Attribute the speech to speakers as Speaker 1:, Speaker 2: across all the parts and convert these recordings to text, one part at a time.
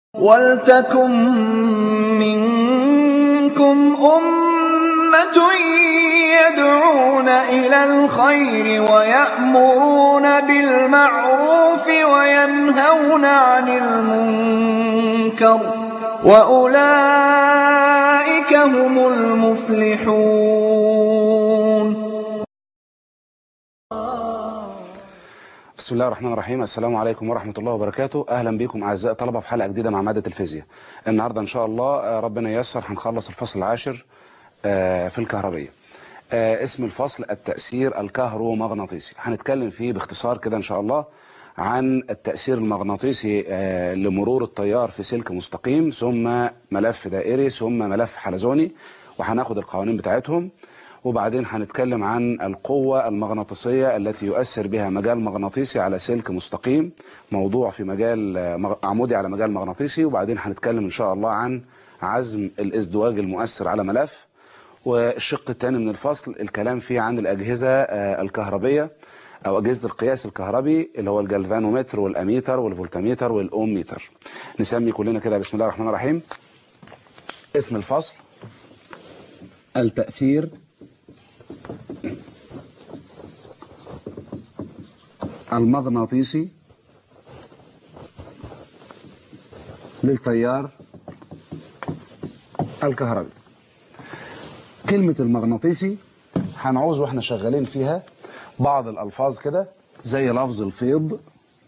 Speaker 1: وَلْتَكُن مِّنكُمْ أُمَّةٌ يَدْعُونَ إِلَى الْخَيْرِ وَيَأْمُرُونَ بِالْمَعْرُوفِ وَيَنْهَوْنَ عَنِ الْمُنكَرِ ۚ وَأُولَٰئِكَ هُمُ الْمُفْلِحُونَ
Speaker 2: بسم الله الرحمن الرحيم السلام عليكم ورحمة الله وبركاته أهلا بكم أعزائي الطلبة في حلقة جديدة مع مادة الفيزياء النهاردة إن شاء الله آه، ربنا ييسر هنخلص الفصل العاشر آه، في الكهربية آه، اسم الفصل التأثير الكهرومغناطيسي هنتكلم فيه باختصار كده إن شاء الله عن التأثير المغناطيسي آه، لمرور التيار في سلك مستقيم ثم ملف دائري ثم ملف حلزوني وهناخد القوانين بتاعتهم وبعدين هنتكلم عن القوة المغناطيسية التي يؤثر بها مجال مغناطيسي على سلك مستقيم موضوع في مجال آه، مغ- عمودي على مجال مغناطيسي وبعدين هنتكلم إن شاء الله عن عزم الازدواج المؤثر على ملف والشق الثاني من الفصل الكلام فيه عن الأجهزة آه، الكهربية أو أجهزة القياس الكهربي اللي هو الجلفانومتر والأميتر والفولتميتر والأوميتر نسمي كلنا كده بسم الله الرحمن الرحيم اسم الفصل التأثير المغناطيسي للتيار الكهربي كلمة المغناطيسي هنعوز واحنا شغالين فيها بعض الألفاظ كده زي لفظ الفيض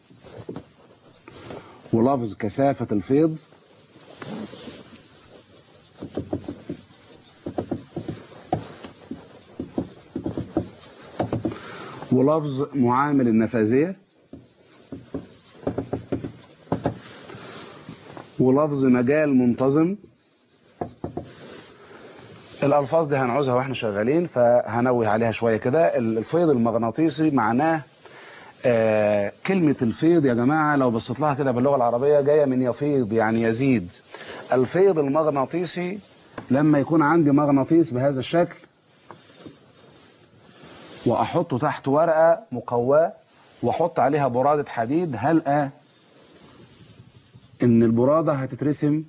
Speaker 2: ولفظ كثافة الفيض ولفظ معامل النفاذية ولفظ مجال منتظم الألفاظ دي هنعوزها واحنا شغالين فهنوه عليها شوية كده الفيض المغناطيسي معناه آه كلمة الفيض يا جماعة لو بصيت لها كده باللغة العربية جاية من يفيض يعني يزيد الفيض المغناطيسي لما يكون عندي مغناطيس بهذا الشكل واحطه تحت ورقه مقواه واحط عليها براده حديد هلقى ان البراده هتترسم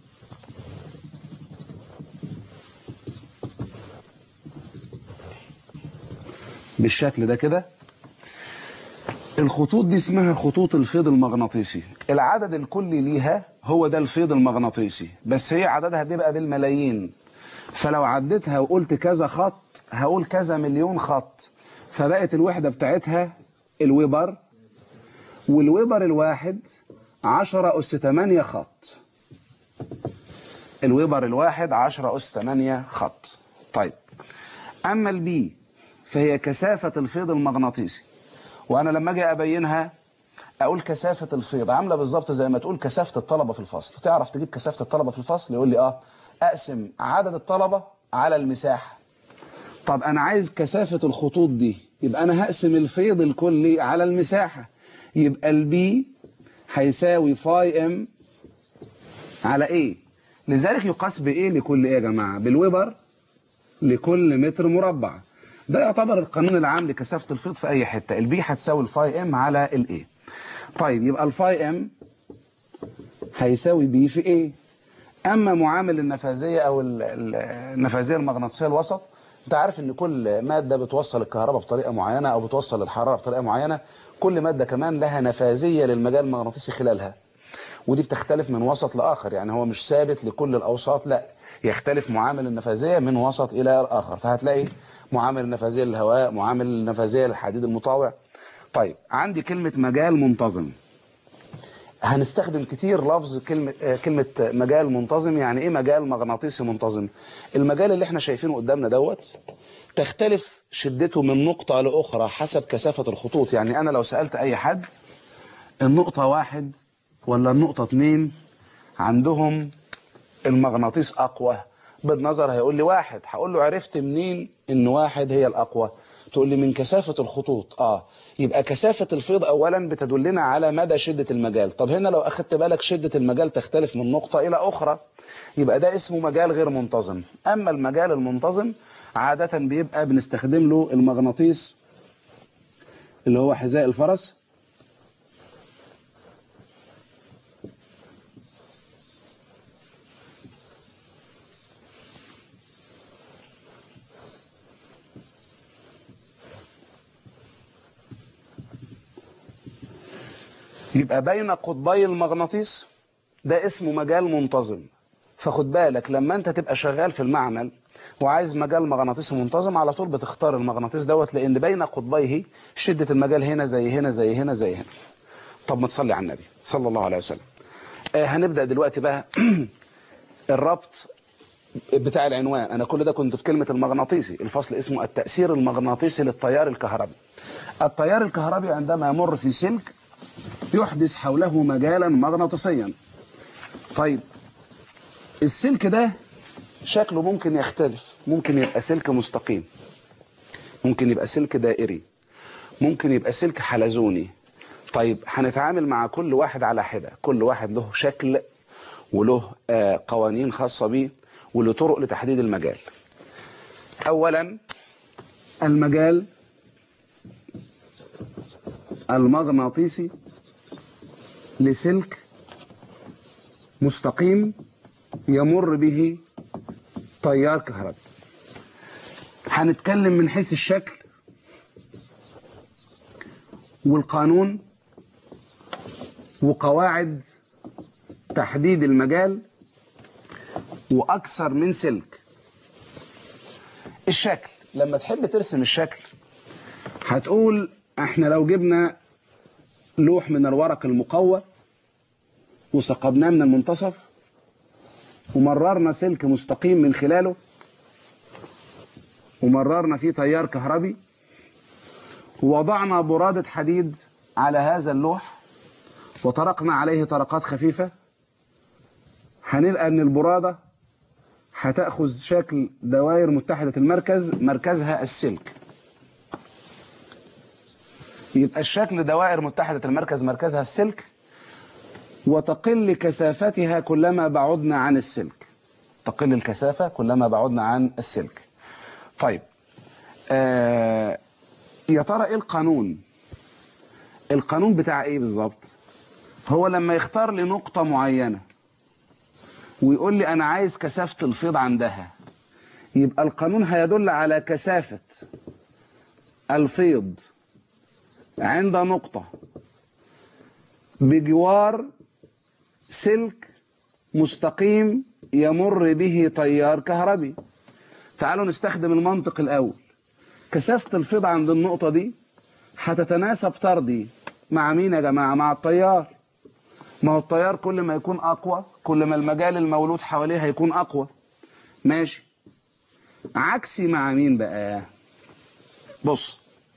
Speaker 2: بالشكل ده كده الخطوط دي اسمها خطوط الفيض المغناطيسي العدد الكلي ليها هو ده الفيض المغناطيسي بس هي عددها بيبقى بالملايين فلو عديتها وقلت كذا خط هقول كذا مليون خط فبقت الوحدة بتاعتها الويبر والويبر الواحد 10 أس 8 خط الويبر الواحد 10 أس 8 خط طيب أما البي فهي كثافة الفيض المغناطيسي وأنا لما أجي أبينها أقول كثافة الفيض عاملة بالظبط زي ما تقول كثافة الطلبة في الفصل تعرف تجيب كثافة الطلبة في الفصل يقول لي آه أقسم عدد الطلبة على المساحة طب أنا عايز كثافة الخطوط دي يبقى أنا هقسم الفيض الكلي على المساحة يبقى البي هيساوي فاي ام على ايه لذلك يقاس بايه لكل ايه يا جماعة بالويبر لكل متر مربع ده يعتبر القانون العام لكثافة الفيض في اي حتة البي هتساوي الفاي ام على الايه طيب يبقى الفاي ام هيساوي بي في ايه اما معامل النفاذيه او ال- ال- النفاذيه المغناطيسيه الوسط انت عارف ان كل ماده بتوصل الكهرباء بطريقه معينه او بتوصل الحراره بطريقه معينه كل ماده كمان لها نفاذيه للمجال المغناطيسي خلالها ودي بتختلف من وسط لاخر يعني هو مش ثابت لكل الاوساط لا يختلف معامل النفاذيه من وسط الى اخر فهتلاقي معامل النفاذيه للهواء معامل النفاذيه للحديد المطاوع طيب عندي كلمه مجال منتظم هنستخدم كتير لفظ كلمة آه، كلمة مجال منتظم يعني ايه مجال مغناطيسي منتظم المجال اللي احنا شايفينه قدامنا دوت تختلف شدته من نقطة لأخرى حسب كثافة الخطوط يعني أنا لو سألت أي حد النقطة واحد ولا النقطة اتنين عندهم المغناطيس أقوى بالنظر هيقول لي واحد هقول له عرفت منين إن واحد هي الأقوى تقول لي من كثافة الخطوط آه يبقى كثافة الفيض أولا بتدلنا على مدى شدة المجال طب هنا لو أخدت بالك شدة المجال تختلف من نقطة إلى أخرى يبقى ده اسمه مجال غير منتظم أما المجال المنتظم عادة بيبقى بنستخدم له المغناطيس اللي هو حذاء الفرس يبقى بين قطبي المغناطيس ده اسمه مجال منتظم فخد بالك لما انت تبقى شغال في المعمل وعايز مجال مغناطيسي منتظم على طول بتختار المغناطيس دوت لان بين قطبيه شدة المجال هنا زي هنا زي هنا زي هنا طب ما تصلي على النبي صلى الله عليه وسلم آه هنبدأ دلوقتي بقى الربط بتاع العنوان انا كل ده كنت في كلمة المغناطيسي الفصل اسمه التأثير المغناطيسي للتيار الكهربي التيار الكهربي عندما يمر في سلك يحدث حوله مجالا مغناطيسيا طيب السلك ده شكله ممكن يختلف ممكن يبقى سلك مستقيم ممكن يبقى سلك دائري ممكن يبقى سلك حلزوني طيب هنتعامل مع كل واحد على حدة كل واحد له شكل وله آه قوانين خاصة به وله طرق لتحديد المجال أولا المجال المغناطيسي لسلك مستقيم يمر به تيار كهربي هنتكلم من حيث الشكل والقانون وقواعد تحديد المجال وأكثر من سلك الشكل لما تحب ترسم الشكل هتقول احنا لو جبنا لوح من الورق المقوى وثقبناه من المنتصف ومررنا سلك مستقيم من خلاله ومررنا فيه تيار كهربي ووضعنا برادة حديد على هذا اللوح وطرقنا عليه طرقات خفيفة هنلقى ان البرادة هتأخذ شكل دوائر متحدة المركز مركزها السلك يبقى الشكل دوائر متحدة المركز مركزها السلك وتقل كثافتها كلما بعدنا عن السلك تقل الكثافة كلما بعدنا عن السلك طيب آه يا ترى ايه القانون القانون بتاع ايه بالظبط هو لما يختار لي نقطة معينة ويقول لي انا عايز كثافة الفيض عندها يبقى القانون هيدل على كثافة الفيض عند نقطة بجوار سلك مستقيم يمر به تيار كهربي تعالوا نستخدم المنطق الأول كثافة الفيض عند النقطة دي هتتناسب طردي مع مين يا جماعة مع التيار ما هو التيار كل ما يكون أقوى كل ما المجال المولود حواليه هيكون أقوى ماشي عكسي مع مين بقى بص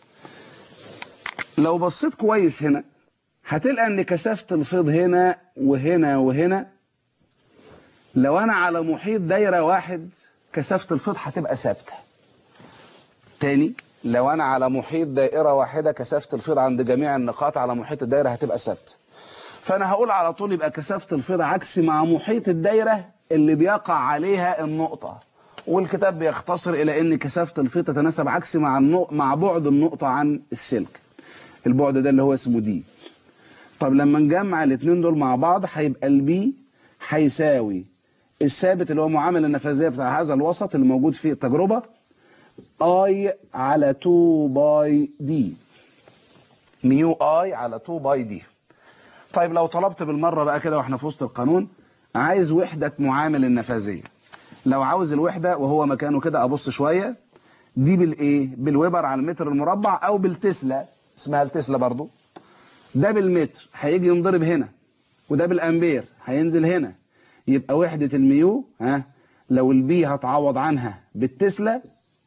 Speaker 2: لو بصيت كويس هنا هتلقى ان كثافة الفيض هنا وهنا وهنا لو انا على محيط دايرة واحد كثافة الفيض هتبقى ثابتة تاني لو انا على محيط دائرة واحدة كثافة الفيض عند جميع النقاط على محيط الدايرة هتبقى ثابتة فانا هقول على طول يبقى كثافة الفيض عكسي مع محيط الدايرة اللي بيقع عليها النقطة والكتاب بيختصر الى ان كثافة الفيض تتناسب عكسي مع النق... مع بعد النقطة عن السلك البعد ده اللي هو اسمه دي طب لما نجمع الاثنين دول مع بعض هيبقى البي هيساوي الثابت اللي هو معامل النفاذيه بتاع هذا الوسط اللي موجود في التجربه اي على 2 باي دي ميو اي على 2 باي دي طيب لو طلبت بالمره بقى كده واحنا في وسط القانون عايز وحده معامل النفاذيه لو عاوز الوحده وهو مكانه كده ابص شويه دي بالايه بالويبر على المتر المربع او بالتسلا اسمها التسلا برضو ده بالمتر هيجي ينضرب هنا وده بالامبير هينزل هنا يبقى وحدة الميو ها لو البي هتعوض عنها بالتسلا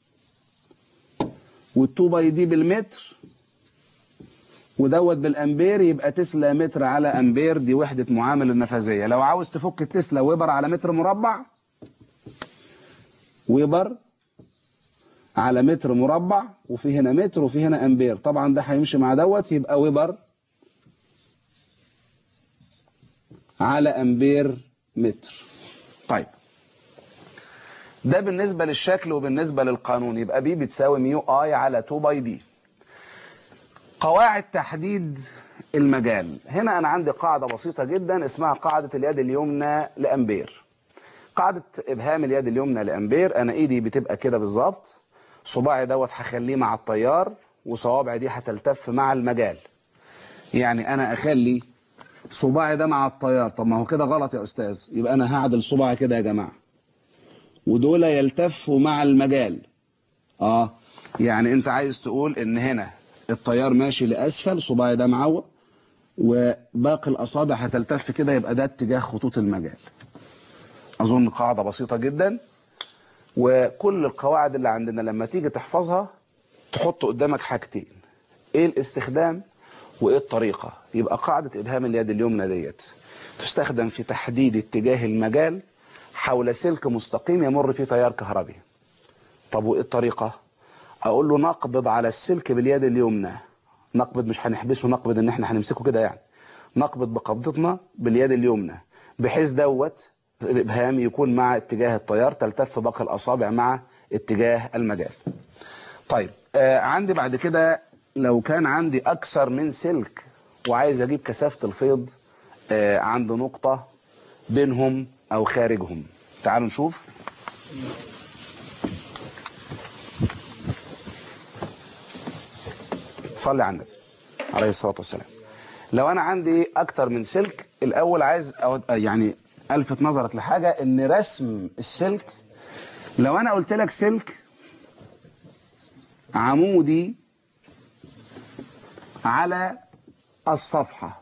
Speaker 2: والتو باي دي بالمتر ودوت بالامبير يبقى تسلا متر على امبير دي وحدة معامل النفاذية لو عاوز تفك التسلا ويبر على متر مربع ويبر على متر مربع وفي هنا متر وفي هنا امبير طبعا ده هيمشي مع دوت يبقى ويبر على امبير متر طيب ده بالنسبة للشكل وبالنسبة للقانون يبقى بي بتساوي ميو اي على 2 باي دي قواعد تحديد المجال هنا انا عندي قاعدة بسيطة جدا اسمها قاعدة اليد اليمنى لامبير قاعدة ابهام اليد اليمنى لامبير انا ايدي بتبقى كده بالظبط صباعي دوت هخليه مع التيار وصوابعي دي هتلتف مع المجال يعني انا اخلي صباعي ده مع التيار طب ما هو كده غلط يا استاذ يبقى انا هعدل صباعي كده يا جماعه ودول يلتفوا مع المجال اه يعني انت عايز تقول ان هنا التيار ماشي لاسفل صباعي ده معوق وباقي الاصابع هتلتف كده يبقى ده اتجاه خطوط المجال اظن قاعده بسيطه جدا وكل القواعد اللي عندنا لما تيجي تحفظها تحط قدامك حاجتين ايه الاستخدام وايه الطريقه يبقى قاعده ابهام اليد اليمنى ديت تستخدم في تحديد اتجاه المجال حول سلك مستقيم يمر فيه تيار كهربي طب وايه الطريقه اقول له نقبض على السلك باليد اليمنى نقبض مش هنحبسه نقبض ان احنا هنمسكه كده يعني نقبض بقبضتنا باليد اليمنى بحيث دوت الابهام يكون مع اتجاه التيار تلتف باقي الاصابع مع اتجاه المجال طيب آه عندي بعد كده لو كان عندي اكثر من سلك وعايز اجيب كثافه الفيض آه عند نقطه بينهم او خارجهم تعالوا نشوف صلي على النبي عليه الصلاه والسلام لو انا عندي اكتر من سلك الاول عايز أو يعني الفت نظرك لحاجه ان رسم السلك لو انا قلت لك سلك عمودي على الصفحه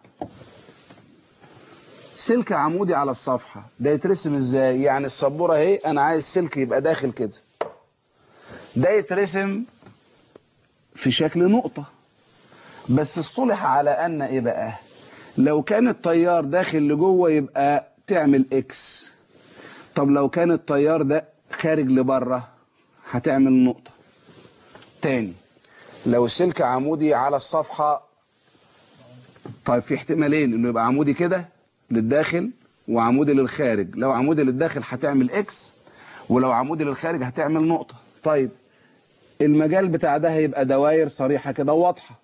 Speaker 2: سلك عمودي على الصفحه ده يترسم ازاي يعني السبوره اهي انا عايز سلك يبقى داخل كده ده يترسم في شكل نقطه بس اصطلح على ان ايه بقى لو كان التيار داخل لجوه يبقى تعمل اكس طب لو كان التيار ده خارج لبره هتعمل نقطة تاني لو سلك عمودي على الصفحة طيب في احتمالين انه يبقى عمودي كده للداخل وعمودي للخارج لو عمودي للداخل هتعمل اكس ولو عمودي للخارج هتعمل نقطة طيب المجال بتاع ده هيبقى دواير صريحة كده واضحة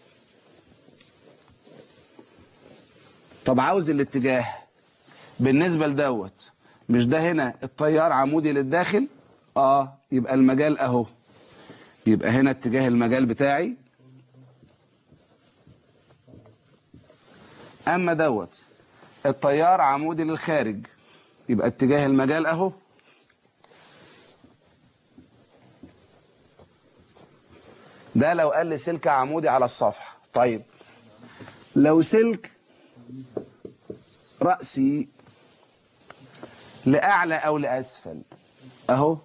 Speaker 2: طب عاوز الاتجاه بالنسبة لدوت مش ده هنا التيار عمودي للداخل اه يبقى المجال اهو يبقى هنا اتجاه المجال بتاعي اما دوت التيار عمودي للخارج يبقى اتجاه المجال اهو ده لو قال لي سلك عمودي على الصفحة طيب لو سلك رأسي لأعلى أو لأسفل أهو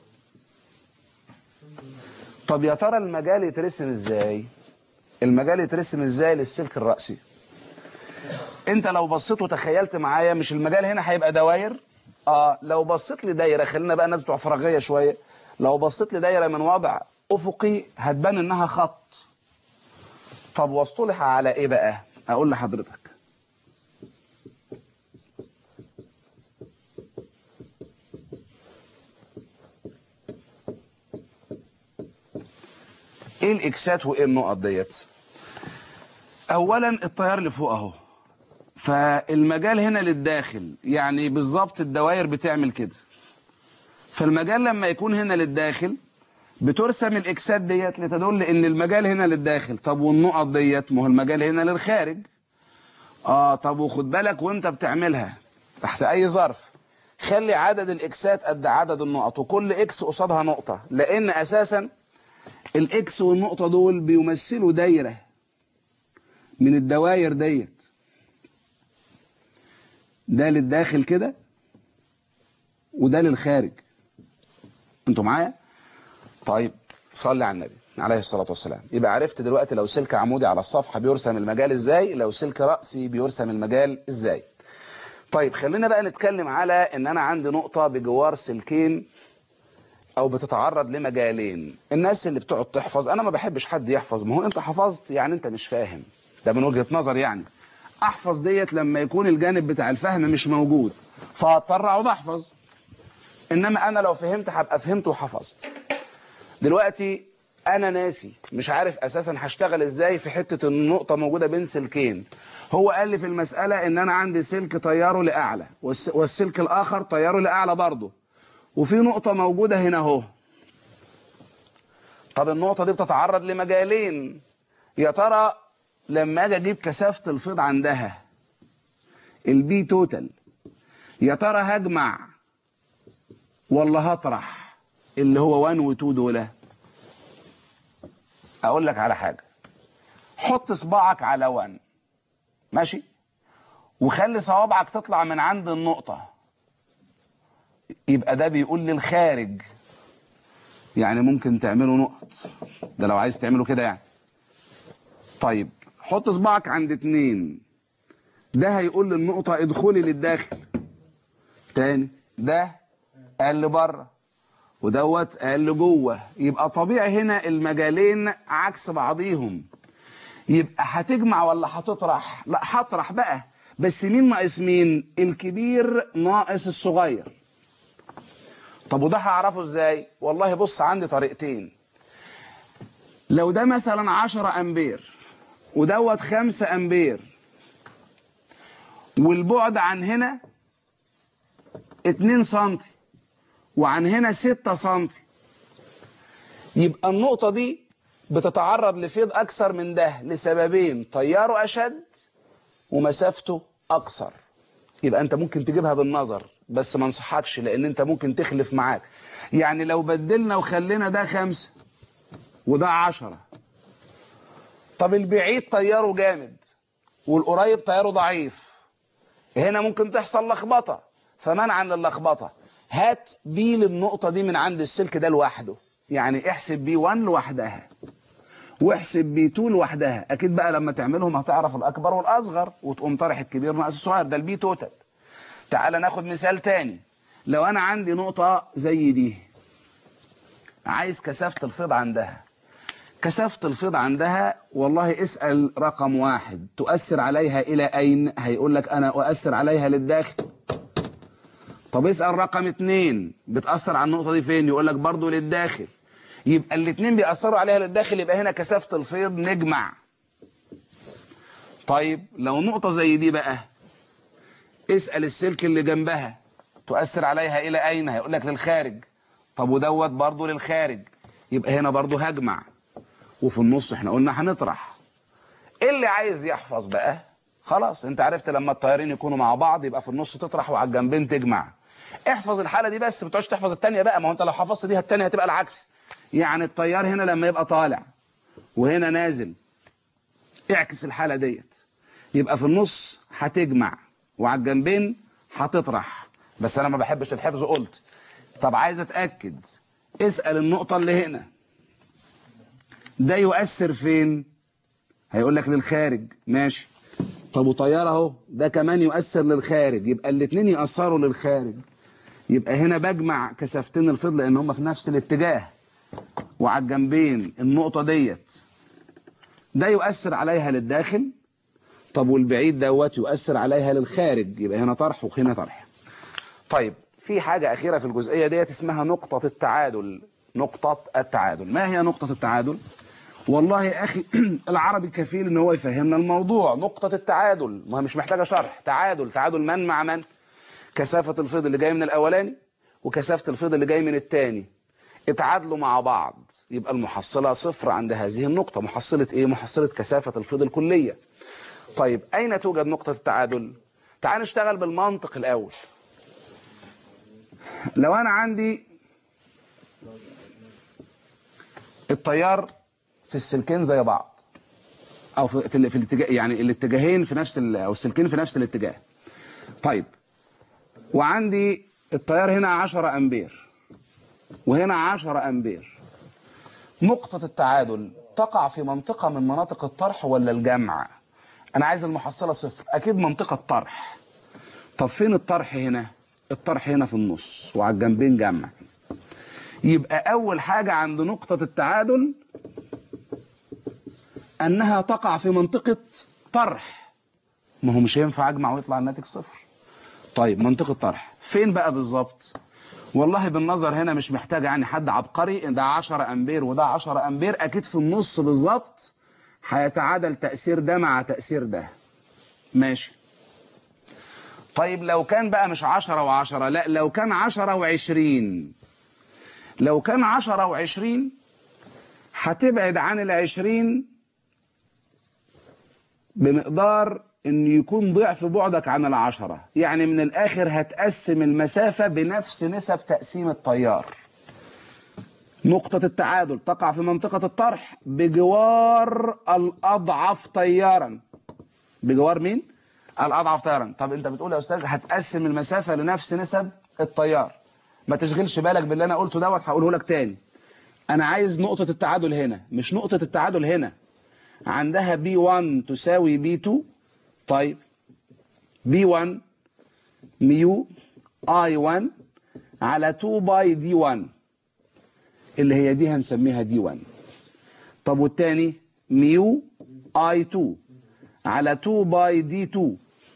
Speaker 2: طب يا ترى المجال يترسم إزاي المجال يترسم إزاي للسلك الرأسي أنت لو بصيت وتخيلت معايا مش المجال هنا هيبقى دواير آه لو بصيت لدايرة خلينا بقى الناس بتوع فراغية شوية لو بصيت لدايرة من وضع أفقي هتبان إنها خط طب واصطلح على إيه بقى أقول لحضرتك ايه الاكسات وايه النقط ديت اولا التيار اللي فوق اهو فالمجال هنا للداخل يعني بالظبط الدوائر بتعمل كده فالمجال لما يكون هنا للداخل بترسم الاكسات ديت لتدل ان المجال هنا للداخل طب والنقط ديت ما هو المجال هنا للخارج اه طب وخد بالك وانت بتعملها تحت اي ظرف خلي عدد الاكسات قد عدد النقط وكل اكس قصادها نقطة لان اساسا الاكس والنقطة دول بيمثلوا دايرة من الدواير ديت ده للداخل كده وده للخارج انتوا معايا طيب صلي على النبي عليه الصلاة والسلام يبقى عرفت دلوقتي لو سلك عمودي على الصفحة بيرسم المجال ازاي لو سلك رأسي بيرسم المجال ازاي طيب خلينا بقى نتكلم على ان انا عندي نقطة بجوار سلكين او بتتعرض لمجالين الناس اللي بتقعد تحفظ انا ما بحبش حد يحفظ ما هو انت حفظت يعني انت مش فاهم ده من وجهة نظر يعني احفظ ديت لما يكون الجانب بتاع الفهم مش موجود فاضطر اقعد احفظ انما انا لو فهمت هبقى فهمت وحفظت دلوقتي انا ناسي مش عارف اساسا هشتغل ازاي في حتة النقطة موجودة بين سلكين هو قال لي في المسألة ان انا عندي سلك طياره لاعلى والس- والسلك الاخر طياره لاعلى برضه وفي نقطة موجودة هنا اهو طب النقطة دي بتتعرض لمجالين يا ترى لما اجي اجيب كثافة الفيض عندها البي توتال يا ترى هجمع ولا هطرح اللي هو 1 و 2 دول اقول لك على حاجه حط صباعك على 1 ماشي وخلي صوابعك تطلع من عند النقطه يبقى ده بيقول للخارج يعني ممكن تعملوا نقط ده لو عايز تعمله كده يعني طيب حط صباعك عند اتنين ده هيقول للنقطة ادخلي للداخل تاني ده قال لبره ودوت قال لجوه يبقى طبيعي هنا المجالين عكس بعضيهم يبقى هتجمع ولا هتطرح لا هطرح بقى بس مين ناقص مين الكبير ناقص الصغير طب وده هعرفه ازاي والله بص عندي طريقتين لو ده مثلا 10 امبير ودوت 5 امبير والبعد عن هنا 2 سنتي وعن هنا 6 سنتي يبقى النقطة دي بتتعرض لفيض أكثر من ده لسببين تياره أشد ومسافته أقصر يبقى أنت ممكن تجيبها بالنظر بس ما انصحكش لأن أنت ممكن تخلف معاك يعني لو بدلنا وخلينا ده خمسة وده عشرة طب البعيد طياره جامد والقريب طياره ضعيف هنا ممكن تحصل لخبطة فمنعا للخبطة هات بي للنقطة دي من عند السلك ده لوحده يعني احسب بي 1 لوحدها واحسب بي 2 لوحدها اكيد بقى لما تعملهم هتعرف الاكبر والاصغر وتقوم طارح الكبير ناقص الصغير ده البي توتال تعال ناخد مثال تاني لو انا عندي نقطة زي دي عايز كثافة الفيض عندها كثافة الفيض عندها والله اسأل رقم واحد تؤثر عليها إلى أين هيقول لك أنا أؤثر عليها للداخل طب اسأل رقم اتنين بتأثر على النقطة دي فين يقول لك برضو للداخل يبقى الاتنين بيأثروا عليها للداخل يبقى هنا كثافة الفيض نجمع طيب لو نقطة زي دي بقى اسأل السلك اللي جنبها تؤثر عليها إلى أين هيقول لك للخارج طب ودوت برضو للخارج يبقى هنا برضو هجمع وفي النص احنا قلنا هنطرح اللي عايز يحفظ بقى خلاص انت عرفت لما الطيارين يكونوا مع بعض يبقى في النص تطرح وعلى الجنبين تجمع احفظ الحالة دي بس ما تقعدش تحفظ التانية بقى ما هو انت لو حفظت دي التانية هتبقى العكس يعني الطيار هنا لما يبقى طالع وهنا نازل اعكس الحالة ديت يبقى في النص هتجمع وعلى الجنبين هتطرح بس انا ما بحبش الحفظ قلت طب عايز اتاكد اسال النقطه اللي هنا ده يؤثر فين هيقول لك للخارج ماشي طب وطياره اهو ده كمان يؤثر للخارج يبقى الاثنين ياثروا للخارج يبقى هنا بجمع كثافتين الفضل لان هم في نفس الاتجاه وعلى الجنبين النقطه ديت ده يؤثر عليها للداخل طب والبعيد دوت يؤثر عليها للخارج يبقى هنا طرح وهنا طرح طيب في حاجة أخيرة في الجزئية ديت اسمها نقطة التعادل نقطة التعادل ما هي نقطة التعادل والله يا أخي العربي كفيل ان هو يفهمنا الموضوع نقطة التعادل ما مش محتاجة شرح تعادل تعادل من مع من كثافة الفيض اللي جاي من الأولاني وكثافة الفيض اللي جاي من الثاني اتعادلوا مع بعض يبقى المحصلة صفر عند هذه النقطة محصلة ايه محصلة كثافة الفيض الكلية طيب أين توجد نقطة التعادل تعال نشتغل بالمنطق الأول لو أنا عندي التيار في السلكين زي بعض أو في, في, في الاتجاه يعني الاتجاهين في نفس ال- أو السلكين في نفس الاتجاه طيب وعندي التيار هنا 10 أمبير وهنا 10 أمبير نقطة التعادل تقع في منطقة من مناطق الطرح ولا الجمع أنا عايز المحصلة صفر أكيد منطقة طرح طب فين الطرح هنا الطرح هنا في النص وعلى الجنبين جمع يبقى أول حاجة عند نقطة التعادل أنها تقع في منطقة طرح ما هو مش هينفع أجمع ويطلع الناتج صفر طيب منطقة طرح فين بقى بالظبط والله بالنظر هنا مش محتاج يعني حد عبقري ده 10 أمبير وده 10 أمبير أكيد في النص بالظبط هيتعادل تأثير ده مع تأثير ده ماشي طيب لو كان بقى مش عشرة وعشرة لا لو كان عشرة وعشرين لو كان عشرة وعشرين هتبعد عن العشرين بمقدار ان يكون ضعف بعدك عن العشرة يعني من الاخر هتقسم المسافة بنفس نسب تقسيم التيار نقطة التعادل تقع في منطقة الطرح بجوار الأضعف تيارا بجوار مين؟ الأضعف تيارا طب أنت بتقول يا أستاذ هتقسم المسافة لنفس نسب التيار ما تشغلش بالك باللي أنا قلته دوت هقوله لك تاني أنا عايز نقطة التعادل هنا مش نقطة التعادل هنا عندها B1 تساوي B2 طيب B1 ميو I1 على 2 باي دي 1 اللي هي دي هنسميها دي 1 طب والتاني ميو اي 2 على 2 باي دي 2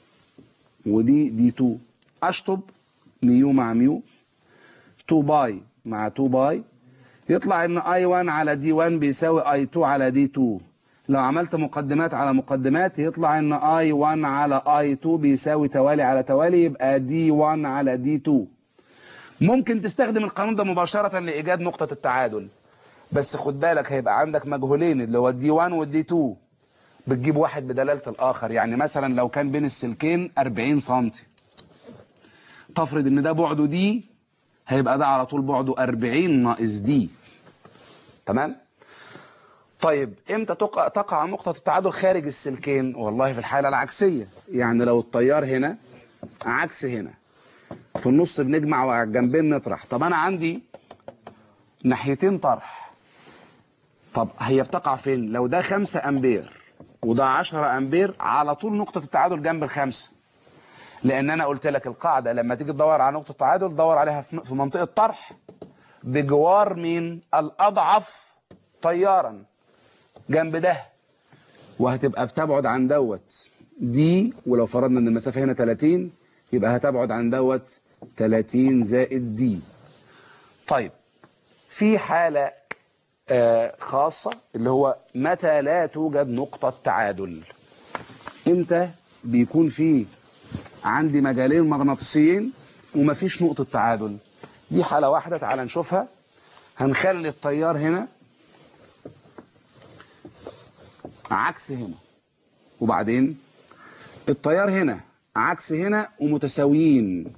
Speaker 2: ودي دي 2 اشطب ميو مع ميو 2 باي مع 2 باي يطلع ان اي 1 على دي 1 بيساوي اي 2 على دي 2 لو عملت مقدمات على مقدمات يطلع ان اي 1 على اي 2 بيساوي توالي على توالي يبقى دي 1 على دي 2 ممكن تستخدم القانون ده مباشرة لإيجاد نقطة التعادل بس خد بالك هيبقى عندك مجهولين اللي هو الدي 1 والدي 2 بتجيب واحد بدلالة الآخر يعني مثلا لو كان بين السلكين 40 سنتي تفرض ان ده بعده دي هيبقى ده على طول بعده 40 ناقص دي تمام طيب امتى تقع, تقع نقطة التعادل خارج السلكين والله في الحالة العكسية يعني لو التيار هنا عكس هنا في النص بنجمع وعلى الجنبين نطرح طب انا عندي ناحيتين طرح طب هي بتقع فين لو ده 5 امبير وده 10 امبير على طول نقطة التعادل جنب الخمسة لان انا قلت لك القاعدة لما تيجي تدور على نقطة التعادل دور عليها في منطقة طرح بجوار مين الاضعف تيارا جنب ده وهتبقى بتبعد عن دوت دي ولو فرضنا ان المسافة هنا 30 يبقى هتبعد عن دوت 30 زائد دي طيب في حالة آه خاصة اللي هو متى لا توجد نقطة تعادل امتى بيكون في عندي مجالين مغناطيسيين ومفيش نقطة تعادل دي حالة واحدة تعال نشوفها هنخلي التيار هنا عكس هنا وبعدين التيار هنا عكس هنا ومتساويين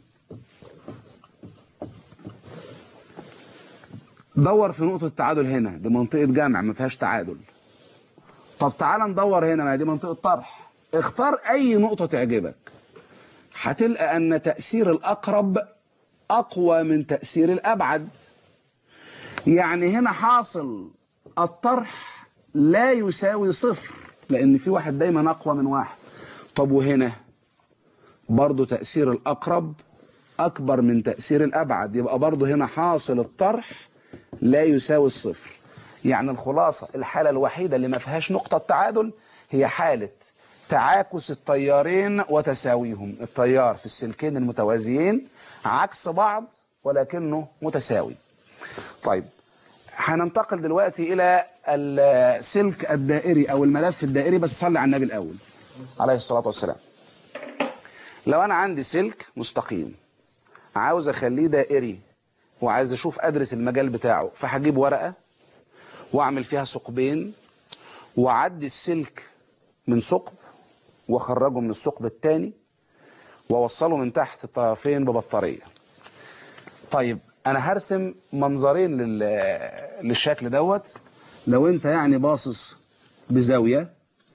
Speaker 2: دور في نقطة التعادل هنا دي منطقة جمع ما فيهاش تعادل طب تعال ندور هنا ما دي منطقة طرح اختار أي نقطة تعجبك هتلقى أن تأثير الأقرب أقوى من تأثير الأبعد يعني هنا حاصل الطرح لا يساوي صفر لأن في واحد دايما أقوى من واحد طب وهنا برضو تأثير الأقرب أكبر من تأثير الأبعد يبقى برضو هنا حاصل الطرح لا يساوي الصفر يعني الخلاصة الحالة الوحيدة اللي ما فيهاش نقطة تعادل هي حالة تعاكس التيارين وتساويهم التيار في السلكين المتوازيين عكس بعض ولكنه متساوي طيب هننتقل دلوقتي إلى السلك الدائري أو الملف الدائري بس صلي على النبي الأول عليه الصلاة والسلام لو أنا عندي سلك مستقيم عاوز أخليه دائري وعايز أشوف أدرس المجال بتاعه فهجيب ورقة وأعمل فيها ثقبين وأعدي السلك من ثقب وأخرجه من الثقب الثاني وأوصله من تحت الطرفين ببطارية طيب أنا هرسم منظرين لل... للشكل دوت لو أنت يعني باصص بزاوية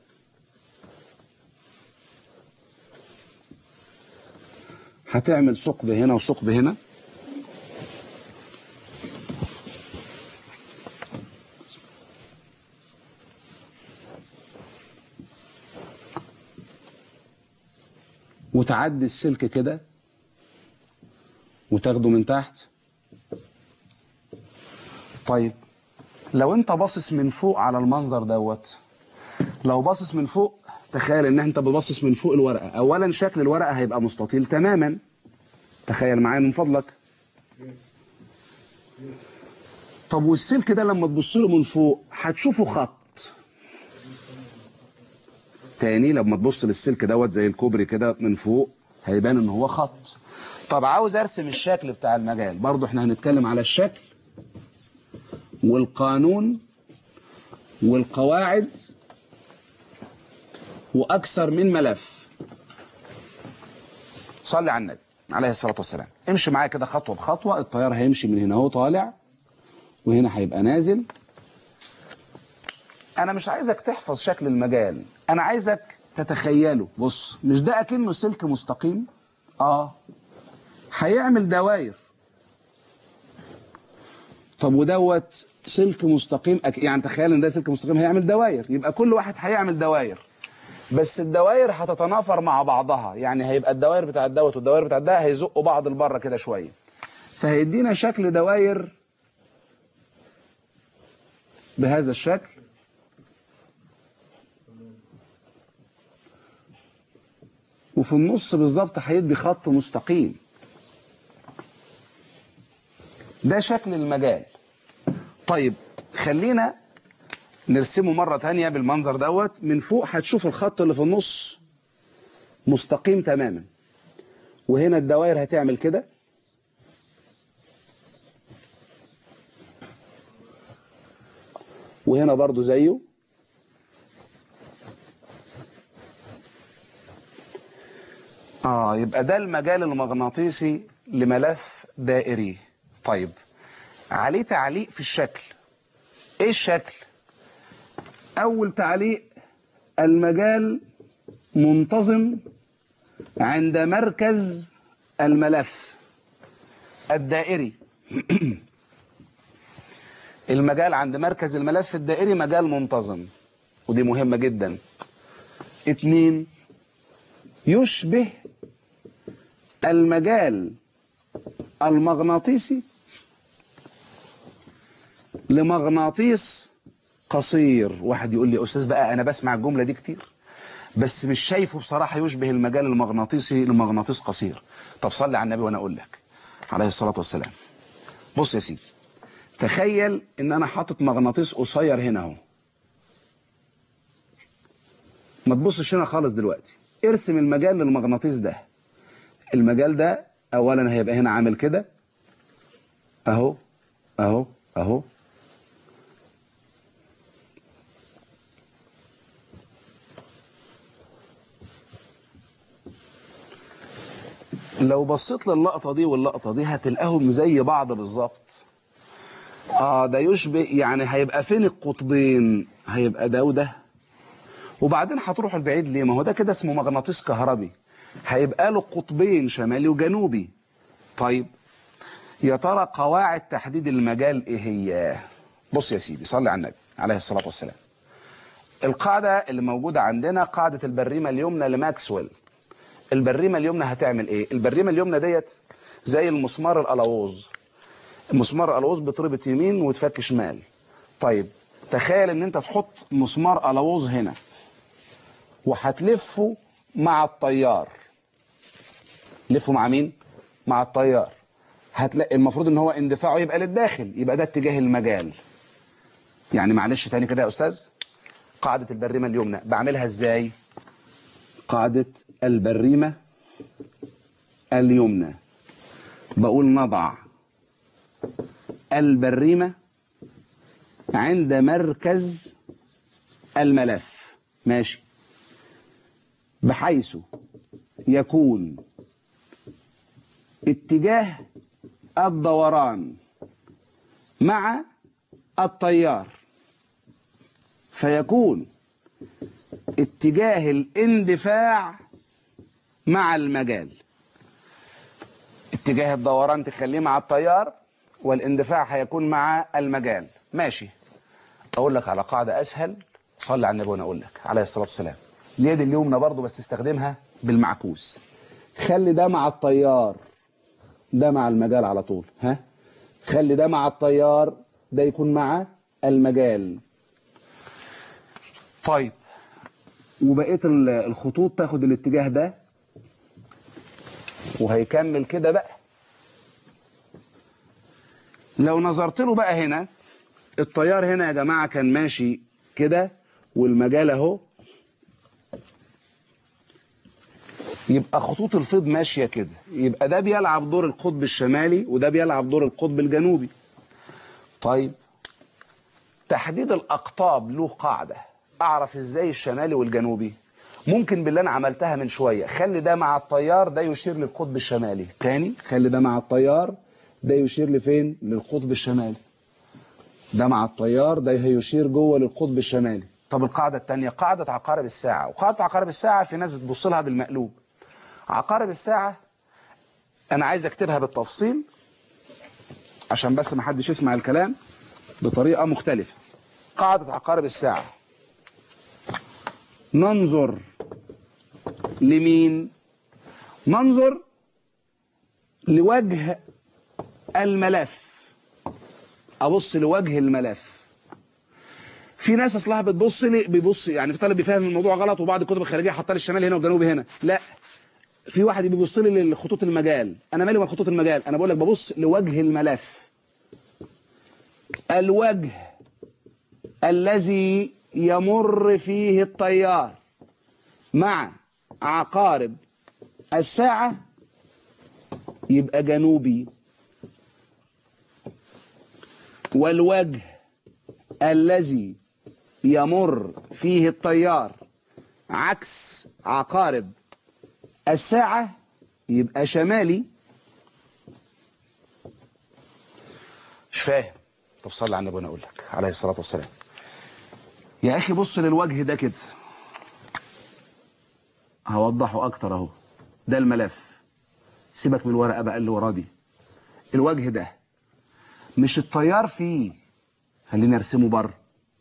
Speaker 2: هتعمل ثقب هنا وثقب هنا وتعدي السلك كده وتاخده من تحت طيب لو انت باصص من فوق على المنظر دوت لو باصص من فوق تخيل ان انت بتبصص من فوق الورقه اولا شكل الورقه هيبقى مستطيل تماما تخيل معايا من فضلك طب والسلك ده لما تبص له من فوق هتشوفه خط تاني لما تبص للسلك دوت زي الكوبري كده من فوق هيبان ان هو خط طب عاوز ارسم الشكل بتاع المجال برضو احنا هنتكلم على الشكل والقانون والقواعد واكثر من ملف صلي على النبي عليه الصلاة والسلام امشي معايا كده خطوة بخطوة الطيار هيمشي من هنا اهو طالع وهنا هيبقى نازل انا مش عايزك تحفظ شكل المجال انا عايزك تتخيله بص مش ده اكنه سلك مستقيم اه هيعمل دواير طب ودوت سلك مستقيم أك... يعني تخيل ان ده سلك مستقيم هيعمل دواير يبقى كل واحد هيعمل دواير بس الدواير هتتنافر مع بعضها يعني هيبقى الدواير بتاع دوت والدواير بتاع ده هيزقوا بعض لبره كده شويه فهيدينا شكل دواير بهذا الشكل وفي النص بالظبط هيدي خط مستقيم ده شكل المجال طيب خلينا نرسمه مرة تانية بالمنظر دوت من فوق هتشوف الخط اللي في النص مستقيم تماما وهنا الدوائر هتعمل كده وهنا برضو زيه اه يبقى ده المجال المغناطيسي لملف دائري طيب عليه تعليق في الشكل ايه الشكل اول تعليق المجال منتظم عند مركز الملف الدائري المجال عند مركز الملف الدائري مجال منتظم ودي مهمة جدا اتنين يشبه المجال المغناطيسي لمغناطيس قصير واحد يقول لي يا استاذ بقى انا بسمع الجمله دي كتير بس مش شايفه بصراحه يشبه المجال المغناطيسي لمغناطيس قصير طب صلي على النبي وانا اقول لك عليه الصلاه والسلام بص يا سيدي تخيل ان انا حاطط مغناطيس قصير هنا اهو ما تبصش هنا خالص دلوقتي ارسم المجال للمغناطيس ده المجال ده اولا هيبقى هنا عامل كده اهو اهو اهو لو بصيت للقطة دي واللقطة دي هتلاقيهم زي بعض بالظبط اه ده يشبه يعني هيبقى فين القطبين هيبقى ده وده وبعدين هتروح البعيد ليه ما هو ده كده اسمه مغناطيس كهربي هيبقى له قطبين شمالي وجنوبي طيب يا ترى قواعد تحديد المجال ايه هي بص يا سيدي صلي على النبي عليه الصلاة والسلام القاعدة اللي موجودة عندنا قاعدة البريمة اليمنى لماكسويل البريمة اليمنى هتعمل ايه البريمة اليمنى ديت زي المسمار القلاووز المسمار القلاووز بتربط يمين وتفك شمال طيب تخيل ان انت تحط مسمار قلاووز هنا وهتلفه مع الطيار لفه مع مين مع الطيار هتلاقي المفروض ان هو اندفاعه يبقى للداخل يبقى ده اتجاه المجال يعني معلش تاني كده يا استاذ قاعدة البريمة اليمنى بعملها ازاي قاعدة البريمة اليمنى بقول نضع البريمة عند مركز الملف ماشي بحيث يكون اتجاه الدوران مع التيار فيكون اتجاه الاندفاع مع المجال اتجاه الدوران تخليه مع التيار والاندفاع هيكون مع المجال ماشي اقول لك على قاعدة اسهل صلي على النبي وانا اقول لك عليه الصلاة والسلام اليد اليمنى برضو بس استخدمها بالمعكوس خلي ده مع التيار ده مع المجال على طول ها خلي ده مع التيار ده يكون مع المجال طيب وبقيه الخطوط تاخد الاتجاه ده وهيكمل كده بقى لو نظرت له بقى هنا التيار هنا يا جماعه كان ماشي كده والمجال اهو يبقى خطوط الفيض ماشيه كده يبقى ده بيلعب دور القطب الشمالي وده بيلعب دور القطب الجنوبي طيب تحديد الاقطاب له قاعده اعرف ازاي الشمالي والجنوبي ممكن باللي انا عملتها من شويه خلي ده مع التيار ده يشير للقطب الشمالي تاني خلي ده مع التيار ده يشير لفين للقطب الشمالي ده مع التيار ده هيشير جوه للقطب الشمالي طب القاعده الثانيه قاعده عقارب الساعه وقاعده عقارب الساعه في ناس بتبص لها بالمقلوب عقارب الساعه انا عايز اكتبها بالتفصيل عشان بس ما حدش يسمع الكلام بطريقه مختلفه قاعده عقارب الساعه ننظر لمين ننظر لوجه الملف ابص لوجه الملف في ناس اصلها بتبص لي بيبص يعني في طالب بيفهم الموضوع غلط وبعض الكتب الخارجيه حاطه لي الشمال هنا والجنوب هنا لا في واحد بيبص لي لخطوط المجال انا مالي من خطوط المجال انا بقول لك ببص لوجه الملف الوجه الذي يمر فيه التيار مع عقارب الساعة يبقى جنوبي والوجه الذي يمر فيه التيار عكس عقارب الساعة يبقى شمالي مش فاهم طب صلي على النبي وانا اقول لك عليه الصلاة والسلام يا اخي بص للوجه ده كده هوضحه اكتر اهو ده الملف سيبك من الورقه بقى اللي وراه دي الوجه ده مش التيار فيه خليني ارسمه بره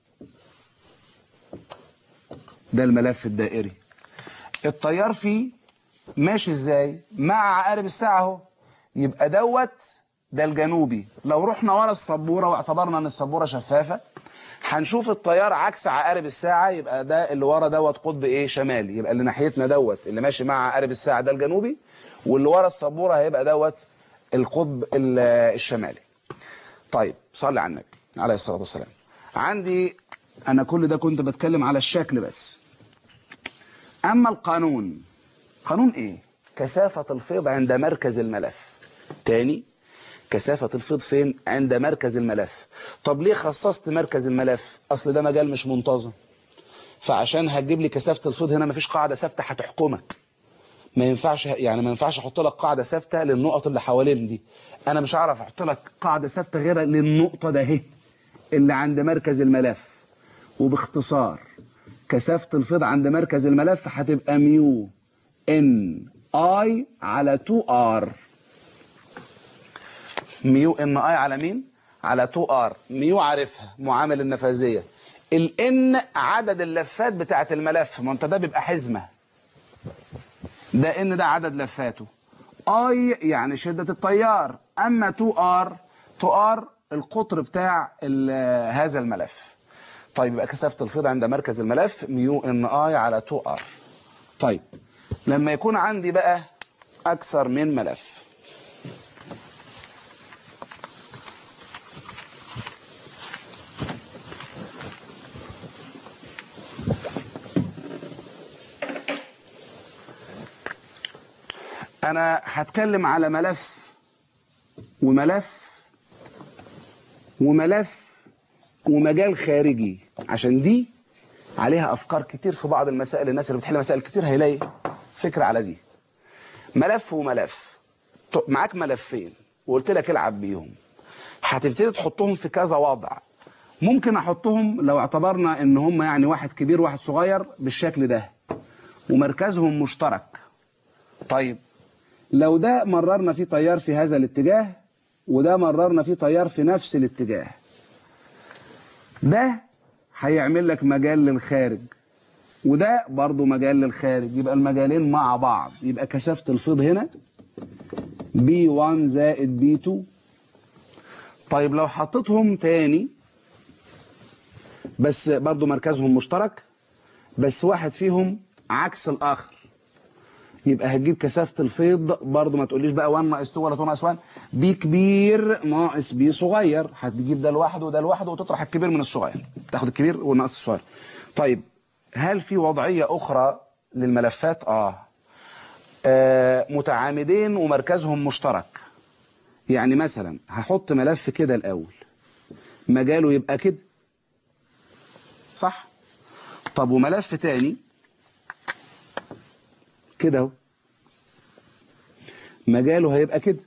Speaker 2: ده الملف الدائري التيار فيه ماشي ازاي مع عقارب الساعه اهو يبقى دوت ده الجنوبي لو رحنا ورا السبوره واعتبرنا ان السبوره شفافه هنشوف التيار عكس عقارب الساعة يبقى ده اللي ورا دوت قطب ايه شمالي يبقى اللي ناحيتنا دوت اللي ماشي مع عقارب الساعة ده الجنوبي واللي ورا السبورة هيبقى دوت القطب الشمالي طيب صلي على النبي عليه الصلاة والسلام عندي انا كل ده كنت بتكلم على الشكل بس اما القانون قانون ايه كثافة الفيض عند مركز الملف تاني كثافة الفيض فين عند مركز الملف طب ليه خصصت مركز الملف اصل ده مجال مش منتظم فعشان هتجيب لي كثافة الفيض هنا مفيش قاعدة ثابتة هتحكمك ما ينفعش يعني ما ينفعش احط لك قاعدة ثابتة للنقط اللي حوالين دي انا مش هعرف احط لك قاعدة ثابتة غير للنقطة ده اهي اللي عند مركز الملف وباختصار كثافة الفيض عند مركز الملف هتبقى ميو ان اي على 2 ار ميو ان اي على مين على 2 ار ميو عارفها معامل النفاذيه الان عدد اللفات بتاعه الملف ما انت ده بيبقى حزمه ده ان ده عدد لفاته اي يعني شده التيار اما 2 ار 2 ار القطر بتاع هذا الملف طيب يبقى كثافه الفيض عند مركز الملف ميو ان اي على 2 ار طيب لما يكون عندي بقى اكثر من ملف انا هتكلم على ملف وملف وملف ومجال خارجي عشان دي عليها افكار كتير في بعض المسائل الناس اللي بتحل مسائل كتير هيلاقي فكره على دي ملف وملف معاك ملفين وقلت لك العب بيهم هتبتدي تحطهم في كذا وضع ممكن احطهم لو اعتبرنا ان هم يعني واحد كبير واحد صغير بالشكل ده ومركزهم مشترك طيب لو ده مررنا فيه تيار في هذا الاتجاه وده مررنا فيه تيار في نفس الاتجاه ده هيعمل لك مجال للخارج وده برضو مجال للخارج يبقى المجالين مع بعض يبقى كثافة الفيض هنا B1 زائد B2 طيب لو حطيتهم تاني بس برضو مركزهم مشترك بس واحد فيهم عكس الآخر يبقى هتجيب كثافة الفيض برضو ما تقوليش بقى 1 ناقص 2 ولا 2 ناقص 1 بي كبير ناقص بي صغير هتجيب ده لوحده وده لوحده وتطرح الكبير من الصغير تاخد الكبير والناقص الصغير طيب هل في وضعية أخرى للملفات؟ آه. آه متعامدين ومركزهم مشترك يعني مثلا هحط ملف كده الأول مجاله يبقى كده صح؟ طب وملف تاني كده اهو مجاله هيبقى كده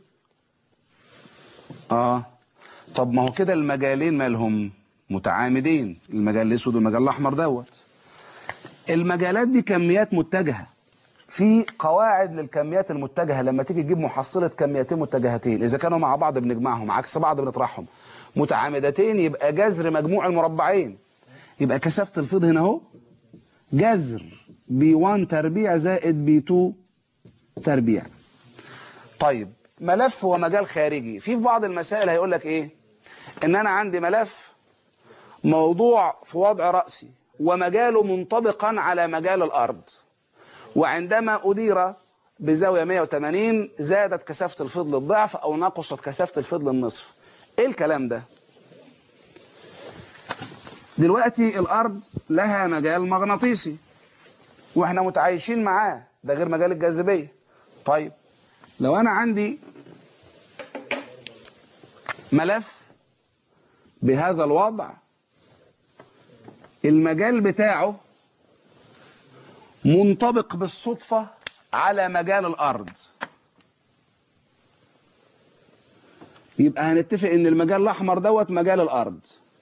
Speaker 2: اه طب ما هو كده المجالين مالهم متعامدين المجال الاسود والمجال الاحمر دوت المجالات دي كميات متجهه في قواعد للكميات المتجهه لما تيجي تجيب محصله كميتين متجهتين اذا كانوا مع بعض بنجمعهم عكس بعض بنطرحهم متعامدتين يبقى جذر مجموع المربعين يبقى كثافه الفيض هنا اهو جذر بي 1 تربيع زائد بي 2 تربيع طيب ملف ومجال خارجي في في بعض المسائل هيقول لك ايه ان انا عندي ملف موضوع في وضع رأسي ومجاله منطبقا على مجال الأرض وعندما أدير بزاوية 180 زادت كثافة الفيض للضعف أو نقصت كثافة الفيض للنصف إيه الكلام ده؟ دلوقتي الأرض لها مجال مغناطيسي وإحنا متعايشين معاه ده غير مجال الجاذبية طيب لو أنا عندي ملف بهذا الوضع المجال بتاعه منطبق بالصدفة على مجال الأرض يبقى هنتفق ان المجال الأحمر دوت مجال الأرض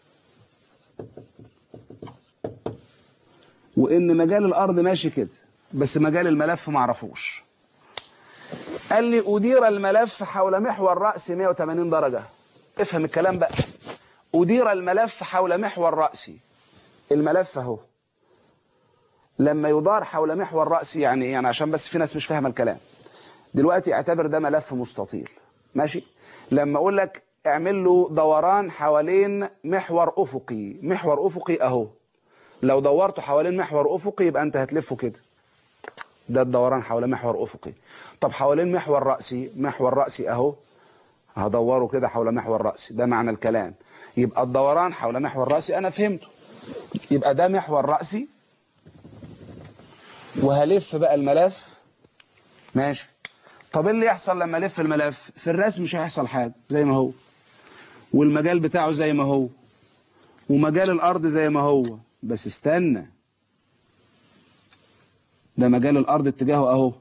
Speaker 2: وان مجال الأرض ماشي كده بس مجال الملف معرفوش قال لي أدير الملف حول محور رأسي 180 درجة افهم الكلام بقى أدير الملف حول محور رأسي الملف اهو لما يدار حول محور رأسي يعني ايه يعني عشان بس في ناس مش فاهمه الكلام دلوقتي اعتبر ده ملف مستطيل ماشي لما اقول لك اعمل له دوران حوالين محور افقي محور افقي اهو لو دورته حوالين محور افقي يبقى انت هتلفه كده ده الدوران حول محور افقي طب حوالين محور رأسي محور رأسي اهو هدوره كده حول محور رأسي ده معنى الكلام يبقى الدوران حول محور رأسي انا فهمته يبقى ده محور رأسي وهلف بقى الملف ماشي طب ايه اللي يحصل لما الف الملف في الرسم مش هيحصل حاجه زي ما هو والمجال بتاعه زي ما هو ومجال الارض زي ما هو بس استنى ده مجال الارض اتجاهه اهو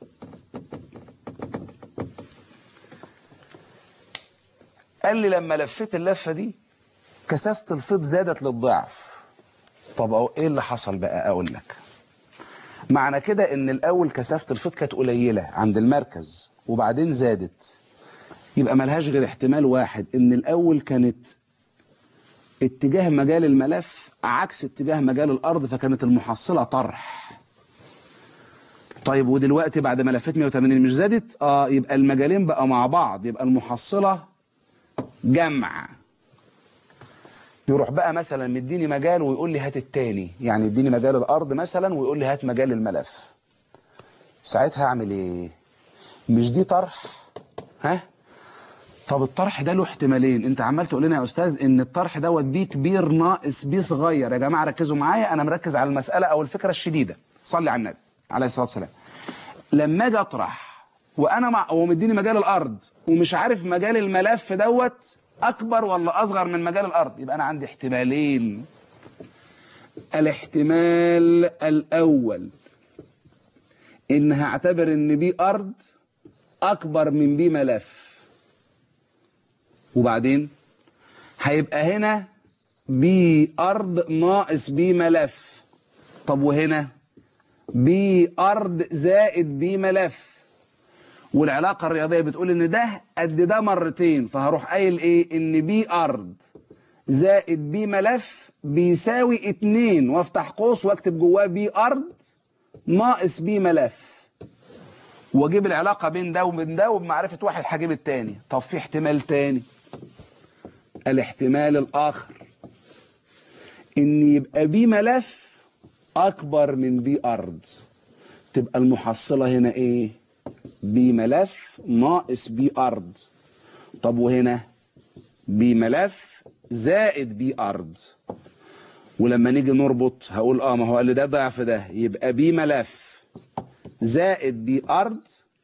Speaker 2: قال لي لما لفيت اللفه دي كثافه الفيض زادت للضعف طب أو ايه اللي حصل بقى اقول لك معنى كده ان الاول كثافه الفيض كانت قليله عند المركز وبعدين زادت يبقى ملهاش غير احتمال واحد ان الاول كانت اتجاه مجال الملف عكس اتجاه مجال الارض فكانت المحصله طرح طيب ودلوقتي بعد ما لفيت 180 مش زادت اه يبقى المجالين بقى مع بعض يبقى المحصله جمع يروح بقى مثلا مديني مجال ويقول لي هات التاني يعني يديني مجال الارض مثلا ويقول لي هات مجال الملف ساعتها اعمل ايه مش دي طرح ها طب الطرح ده له احتمالين انت عمال تقول لنا يا استاذ ان الطرح دوت بي كبير ناقص بي صغير يا جماعه ركزوا معايا انا مركز على المساله او الفكره الشديده صلي على النبي عليه الصلاه والسلام لما اجي اطرح وانا مع ومديني مجال الارض ومش عارف مجال الملف دوت اكبر ولا اصغر من مجال الارض يبقى انا عندي احتمالين الاحتمال الاول ان هعتبر ان بي ارض اكبر من بي ملف وبعدين هيبقى هنا بي ارض ناقص بي ملف طب وهنا بي ارض زائد بي ملف والعلاقة الرياضية بتقول ان ده قد ده مرتين فهروح قايل ايه ان بي ارض زائد بي ملف بيساوي اتنين وافتح قوس واكتب جواه بي ارض ناقص بي ملف واجيب العلاقة بين ده وبين ده وبمعرفة واحد هجيب التاني طب في احتمال تاني الاحتمال الاخر ان يبقى بي ملف اكبر من بي ارض تبقى المحصلة هنا ايه بي ملف ناقص بي ارض طب وهنا بي ملف زائد بي ارض ولما نيجي نربط هقول اه ما هو قال لي ده ضعف ده يبقى بي ملف زائد بي ارض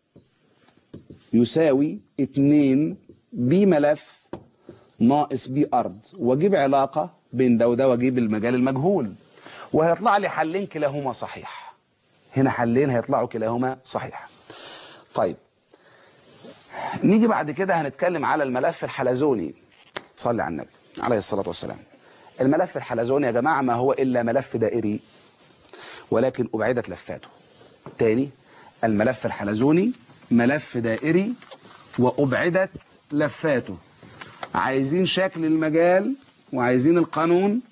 Speaker 2: يساوي 2 بي ملف ناقص بي ارض واجيب علاقه بين ده وده واجيب المجال المجهول وهيطلع لي حلين كلاهما صحيح هنا حلين هيطلعوا كلاهما صحيح طيب نيجي بعد كده هنتكلم على الملف الحلزوني صلي على النبي عليه الصلاة والسلام الملف الحلزوني يا جماعة ما هو إلا ملف دائري ولكن أبعدت لفاته تاني الملف الحلزوني ملف دائري وأبعدت لفاته عايزين شكل المجال وعايزين القانون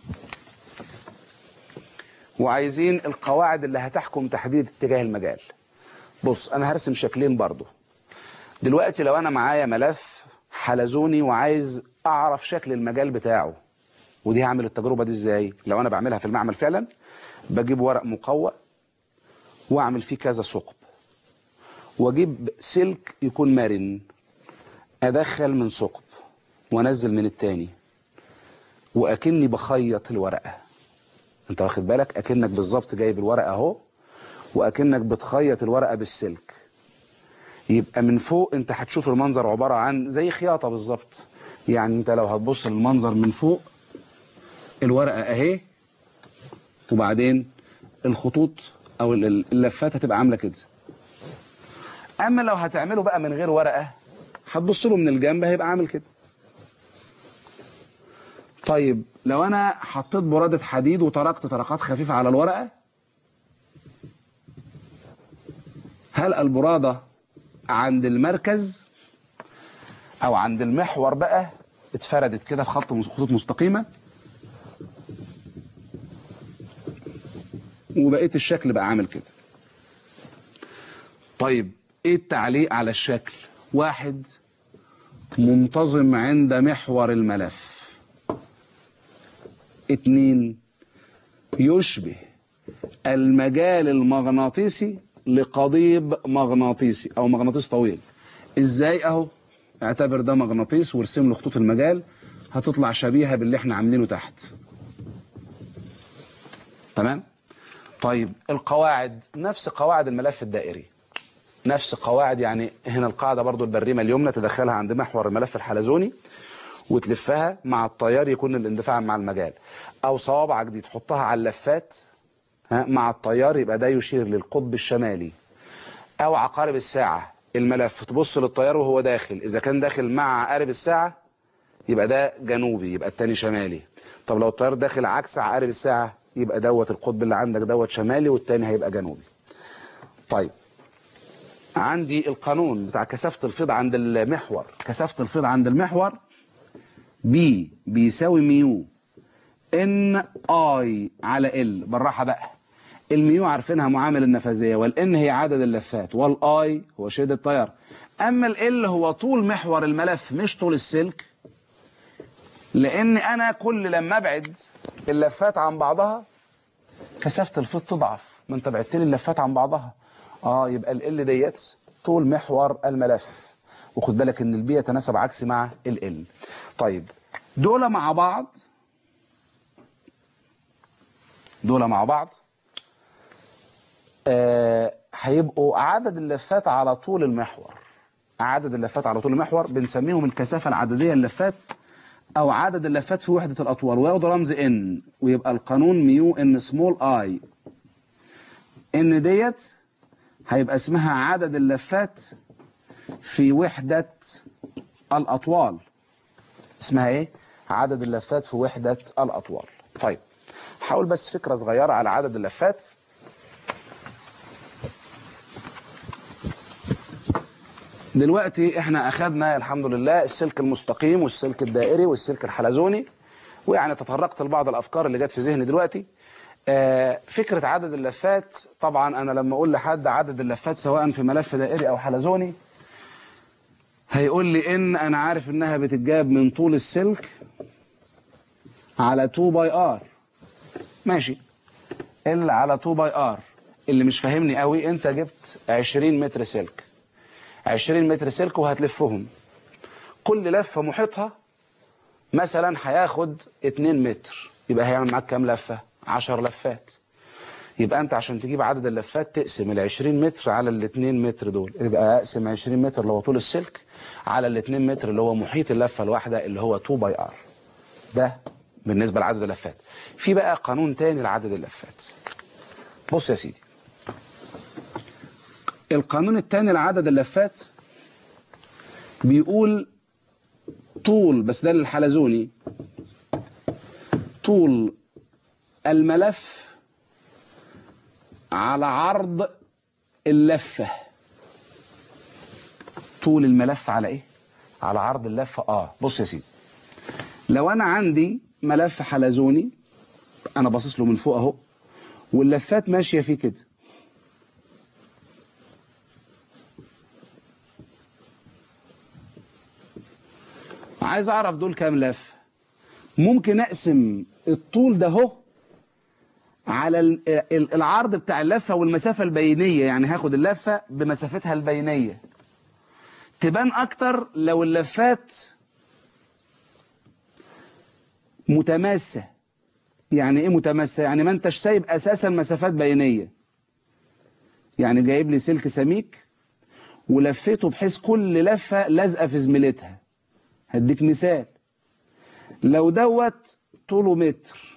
Speaker 2: وعايزين القواعد اللي هتحكم تحديد اتجاه المجال بص أنا هرسم شكلين برضو دلوقتي لو أنا معايا ملف حلزوني وعايز أعرف شكل المجال بتاعه ودي هعمل التجربة دي ازاي لو أنا بعملها في المعمل فعلا بجيب ورق مقوى واعمل فيه كذا ثقب واجيب سلك يكون مرن ادخل من ثقب وانزل من التاني واكني بخيط الورقه انت واخد بالك اكنك بالظبط جايب الورقه اهو واكنك بتخيط الورقه بالسلك يبقى من فوق انت هتشوف المنظر عباره عن زي خياطه بالظبط يعني انت لو هتبص للمنظر من فوق الورقه اهي وبعدين الخطوط او اللفات هتبقى عامله كده اما لو هتعمله بقى من غير ورقه هتبص له من الجنب هيبقى عامل كده طيب لو انا حطيت برادة حديد وطرقت طرقات خفيفة على الورقة هل البرادة عند المركز او عند المحور بقى اتفردت كده في خط خطوط مستقيمة وبقيت الشكل بقى عامل كده طيب ايه التعليق على الشكل واحد منتظم عند محور الملف اتنين يشبه المجال المغناطيسي لقضيب مغناطيسي او مغناطيس طويل ازاي اهو اعتبر ده مغناطيس وارسم له خطوط المجال هتطلع شبيهة باللي احنا عاملينه تحت تمام طيب القواعد نفس قواعد الملف الدائري نفس قواعد يعني هنا القاعدة برضو البريمة اليمنى تدخلها عند محور الملف الحلزوني وتلفها مع التيار يكون الاندفاع مع المجال او صوابعك دي تحطها على اللفات ها مع التيار يبقى ده يشير للقطب الشمالي او عقارب الساعة الملف تبص للتيار وهو داخل اذا كان داخل مع عقارب الساعة يبقى ده جنوبي يبقى التاني شمالي طب لو التيار داخل عكس عقارب الساعة يبقى دوت القطب اللي عندك دوت شمالي والتاني هيبقى جنوبي طيب عندي القانون بتاع كثافة الفيض عند المحور كثافة الفيض عند المحور بي بيساوي ميو ان اي على ال بالراحة بقى الميو عارفينها معامل النفاذية والان هي عدد اللفات والاي هو شدة التيار اما ال هو طول محور الملف مش طول السلك لان انا كل لما ابعد اللفات عن بعضها كثافة الفيض تضعف ما انت بعدت لي اللفات عن بعضها اه يبقى ال ديت طول محور الملف وخد بالك ان البي يتناسب عكسي مع ال طيب دول مع بعض دول مع بعض آه هيبقوا عدد اللفات على طول المحور عدد اللفات على طول المحور بنسميهم الكثافة العددية اللفات او عدد اللفات في وحدة الاطوال وياخدوا رمز ان ويبقى القانون ميو ان سمول اي ان ديت هيبقى اسمها عدد اللفات في وحدة الأطوال اسمها ايه؟ عدد اللفات في وحدة الأطوال طيب حاول بس فكرة صغيرة على عدد اللفات دلوقتي احنا اخدنا الحمد لله السلك المستقيم والسلك الدائري والسلك الحلزوني ويعني تطرقت لبعض الافكار اللي جت في ذهني دلوقتي آه فكرة عدد اللفات طبعا انا لما اقول لحد عدد اللفات سواء في ملف دائري او حلزوني هيقول لي ان انا عارف انها بتتجاب من طول السلك على 2 باي ار ماشي ال على 2 باي ار اللي مش فاهمني قوي انت جبت 20 متر سلك 20 متر سلك وهتلفهم كل لفة محيطها مثلا هياخد 2 متر يبقى هيعمل معاك كام لفة 10 لفات يبقى انت عشان تجيب عدد اللفات تقسم ال 20 متر على ال 2 متر دول يبقى اقسم 20 متر اللي هو طول السلك على ال 2 متر اللي هو محيط اللفة الواحدة اللي هو 2 باي ار ده بالنسبة لعدد اللفات في بقى قانون تاني لعدد اللفات بص يا سيدي القانون الثاني لعدد اللفات بيقول طول بس ده للحلزوني طول الملف على عرض اللفة طول الملف على ايه على عرض اللفة اه بص يا سيدي لو انا عندي ملف حلزوني انا باصص له من فوق اهو واللفات ماشية فيه كده عايز اعرف دول كام لفه ممكن اقسم الطول ده اهو على ال- ال- العرض بتاع اللفه والمسافه البينيه يعني هاخد اللفه بمسافتها البينيه تبان اكتر لو اللفات متماسه يعني ايه متماسه يعني ما انتش سايب اساسا مسافات بينيه يعني جايب لي سلك سميك ولفيته بحيث كل لفه لازقه في زميلتها هديك مثال لو دوت طوله متر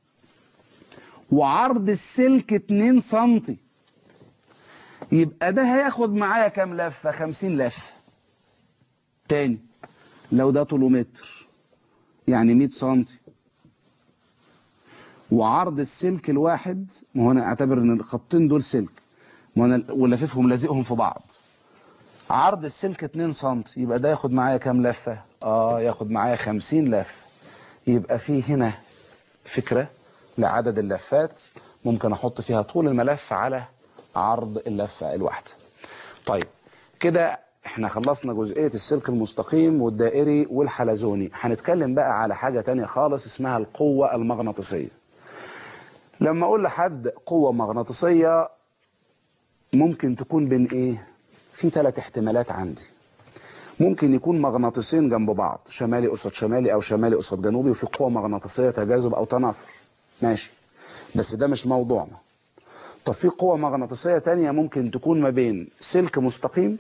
Speaker 2: وعرض السلك 2 سنتي يبقى ده هياخد معايا كام لفة 50 لفة تاني لو ده طوله متر يعني 100 سنتي وعرض السلك الواحد ما هو انا اعتبر ان الخطين دول سلك ما انا ولاففهم لازقهم في بعض عرض السلك 2 سم يبقى ده ياخد معايا كام لفة اه ياخد معايا 50 لفة يبقى في هنا فكرة لعدد اللفات ممكن احط فيها طول الملف على عرض اللفة الواحدة طيب كده احنا خلصنا جزئية السلك المستقيم والدائري والحلزوني هنتكلم بقى على حاجة تانية خالص اسمها القوة المغناطيسية لما اقول لحد قوة مغناطيسية ممكن تكون بين ايه في ثلاث احتمالات عندي ممكن يكون مغناطيسين جنب بعض شمالي قصاد شمالي او شمالي قصاد جنوبي وفي قوة مغناطيسية تجاذب او تنافر ماشي بس ده مش موضوعنا طب في قوة مغناطيسية تانية ممكن تكون ما بين سلك مستقيم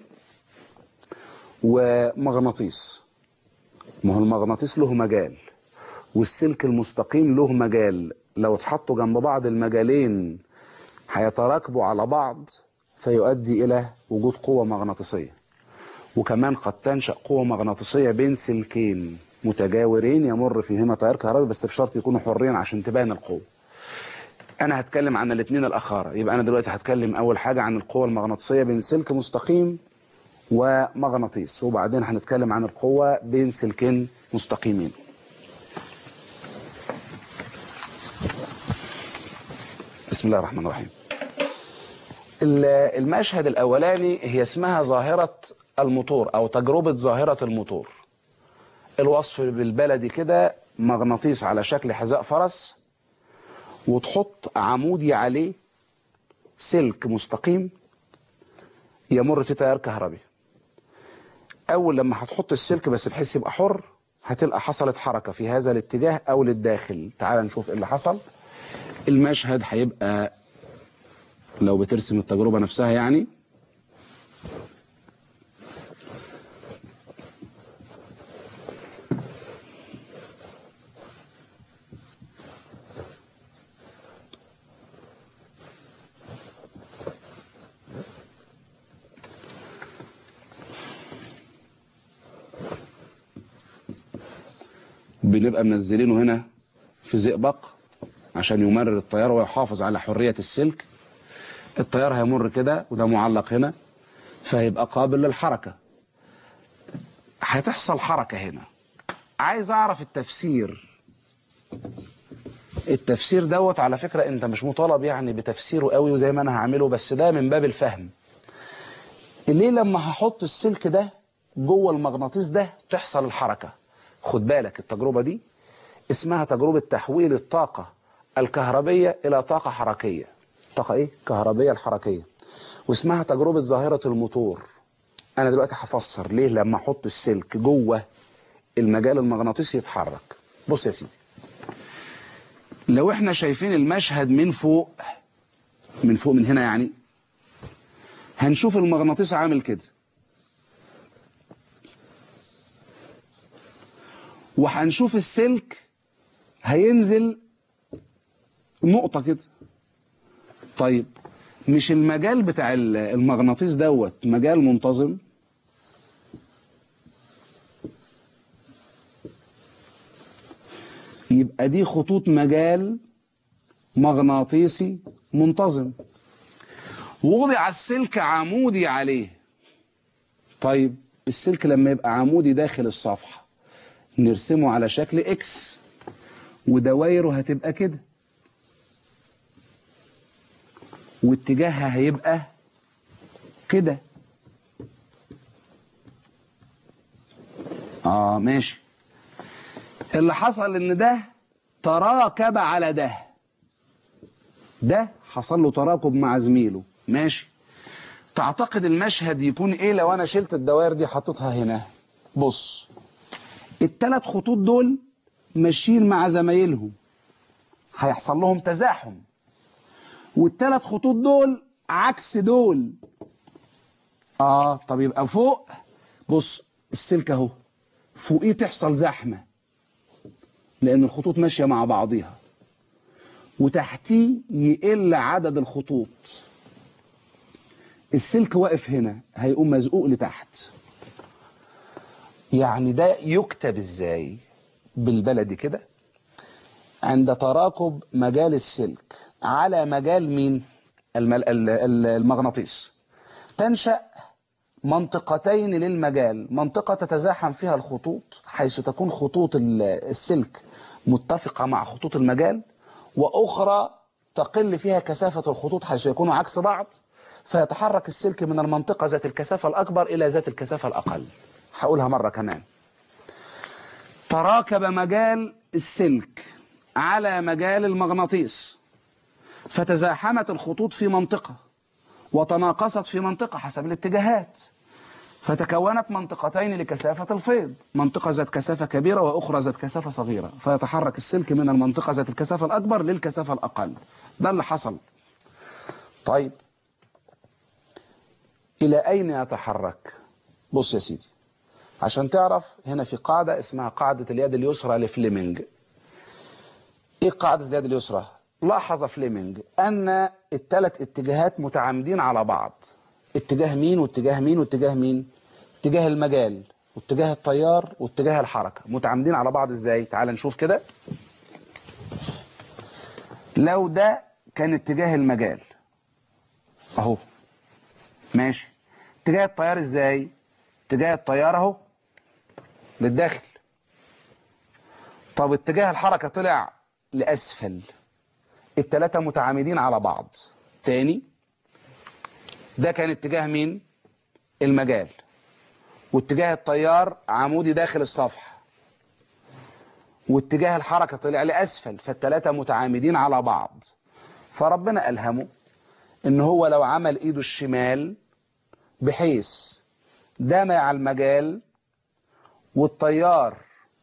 Speaker 2: ومغناطيس ما هو المغناطيس له مجال والسلك المستقيم له مجال لو اتحطوا جنب بعض المجالين هيتراكبوا على بعض فيؤدي إلى وجود قوة مغناطيسية وكمان قد تنشأ قوة مغناطيسية بين سلكين متجاورين يمر فيهما تيار كهربي بس بشرط يكونوا حرين عشان تبان القوة أنا هتكلم عن الاثنين الأخرى يبقى أنا دلوقتي هتكلم أول حاجة عن القوة المغناطيسية بين سلك مستقيم ومغناطيس وبعدين هنتكلم عن القوة بين سلكين مستقيمين بسم الله الرحمن الرحيم المشهد الأولاني هي اسمها ظاهرة الموتور أو تجربة ظاهرة الموتور الوصف بالبلدي كده مغناطيس على شكل حذاء فرس وتحط عمودي عليه سلك مستقيم يمر في تيار كهربي أول لما هتحط السلك بس بحيث يبقى حر هتلقى حصلت حركة في هذا الاتجاه أو للداخل تعال نشوف إيه اللي حصل المشهد هيبقى لو بترسم التجربة نفسها يعني بنبقى منزلينه هنا في زئبق عشان يمرر التيار ويحافظ على حرية السلك التيار هيمر كده وده معلق هنا فهيبقى قابل للحركة هتحصل حركة هنا عايز اعرف التفسير التفسير دوت على فكرة انت مش مطالب يعني بتفسيره قوي وزي ما انا هعمله بس ده من باب الفهم ليه لما هحط السلك ده جوه المغناطيس ده تحصل الحركة خد بالك التجربة دي اسمها تجربة تحويل الطاقة الكهربية إلى طاقة حركية طاقة إيه؟ كهربية الحركية واسمها تجربة ظاهرة الموتور أنا دلوقتي هفسر ليه لما أحط السلك جوه المجال المغناطيسي يتحرك بص يا سيدي لو احنا شايفين المشهد من فوق من فوق من هنا يعني هنشوف المغناطيس عامل كده وهنشوف السلك هينزل نقطة كده طيب مش المجال بتاع ال- المغناطيس دوت مجال منتظم يبقى دي خطوط مجال مغناطيسي منتظم وضع السلك عمودي عليه طيب السلك لما يبقى عمودي داخل الصفحة نرسمه على شكل اكس ودوايره هتبقى كده واتجاهها هيبقى كده اه ماشي اللي حصل ان ده تراكب على ده ده حصل له تراكب مع زميله ماشي تعتقد المشهد يكون ايه لو انا شلت الدوائر دي حطيتها هنا بص الثلاث خطوط دول ماشيين مع زمايلهم هيحصل لهم تزاحم والثلاث خطوط دول عكس دول اه طب يبقى فوق بص السلك اهو فوقيه تحصل زحمه لان الخطوط ماشيه مع بعضيها وتحتيه يقل عدد الخطوط السلك واقف هنا هيقوم مزقوق لتحت يعني ده يكتب ازاي بالبلدي كده عند تراكب مجال السلك على مجال مين المل... ال- ال- المغناطيس تنشأ منطقتين للمجال منطقة تتزاحم فيها الخطوط حيث تكون خطوط ال- السلك متفقة مع خطوط المجال وأخرى تقل فيها كثافة الخطوط حيث يكونوا عكس بعض فيتحرك السلك من المنطقة ذات الكثافة الأكبر إلى ذات الكثافة الأقل هقولها مرة كمان تراكب مجال السلك على مجال المغناطيس فتزاحمت الخطوط في منطقة وتناقصت في منطقة حسب الاتجاهات فتكونت منطقتين لكثافة الفيض منطقة ذات كثافة كبيرة وأخرى ذات كثافة صغيرة فيتحرك السلك من المنطقة ذات الكثافة الأكبر للكثافة الأقل ده اللي حصل طيب إلى أين يتحرك بص يا سيدي عشان تعرف هنا في قاعدة اسمها قاعدة اليد اليسرى لفليمنج ايه قاعدة اليد اليسرى لاحظ فليمنج ان الثلاث اتجاهات متعامدين على بعض اتجاه مين واتجاه مين واتجاه مين اتجاه المجال واتجاه التيار واتجاه الحركة متعامدين على بعض ازاي تعال نشوف كده لو ده كان اتجاه المجال اهو ماشي اتجاه التيار ازاي اتجاه التيار اهو للداخل طب اتجاه الحركة طلع لأسفل التلاتة متعامدين على بعض تاني ده كان اتجاه مين المجال واتجاه التيار عمودي داخل الصفحة واتجاه الحركة طلع لأسفل فالتلاتة متعامدين على بعض فربنا ألهمه ان هو لو عمل ايده الشمال بحيث ده مع المجال والتيار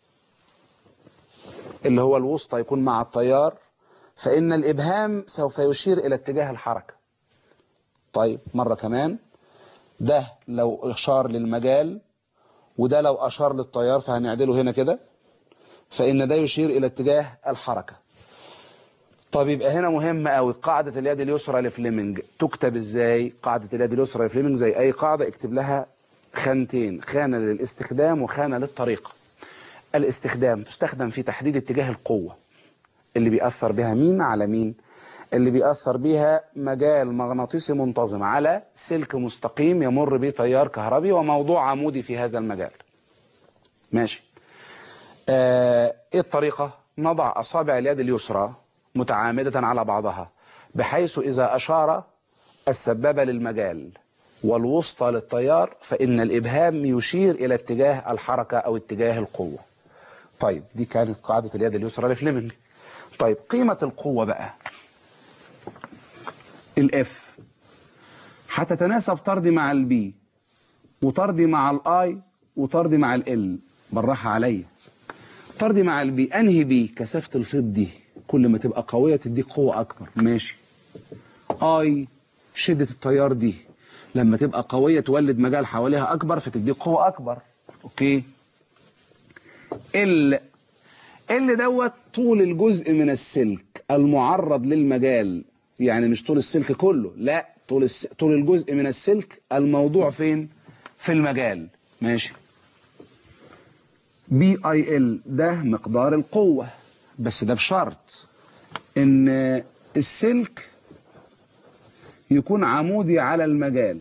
Speaker 2: اللي هو الوسطى يكون مع التيار فإن الإبهام سوف يشير إلى اتجاه الحركة طيب مرة كمان ده لو أشار للمجال وده لو أشار للتيار فهنعدله هنا كده فإن ده يشير إلى اتجاه الحركة طب يبقى هنا مهم قوي قاعدة اليد اليسرى لفليمنج تكتب ازاي قاعدة اليد اليسرى لفليمنج زي اي قاعدة اكتب لها خانتين خانة للاستخدام وخانة للطريقة الاستخدام تستخدم في تحديد اتجاه القوة اللي بيأثر بها مين على مين اللي بيأثر بها مجال مغناطيسي منتظم على سلك مستقيم يمر به تيار كهربي وموضوع عمودي في هذا المجال ماشي آه ايه الطريقة نضع أصابع اليد اليسرى متعامدة على بعضها بحيث إذا أشار السبابة للمجال والوسطى للتيار فإن الإبهام يشير إلى اتجاه الحركة أو اتجاه القوة طيب دي كانت قاعدة اليد اليسرى لفليمنج طيب قيمة القوة بقى الاف هتتناسب طردي مع البي وطردي مع الاي وطردي مع ال بالراحة عليا طردي مع البي انهي بي كثافة الفيض دي كل ما تبقى قوية تديك قوة اكبر ماشي اي شدة التيار دي لما تبقى قوية تولد مجال حواليها اكبر فتديك قوة اكبر اوكي ال ال دوت طول الجزء من السلك المعرض للمجال يعني مش طول السلك كله لا طول الس... طول الجزء من السلك الموضوع فين في المجال ماشي بي اي ال ده مقدار القوة بس ده بشرط ان السلك يكون عمودي على المجال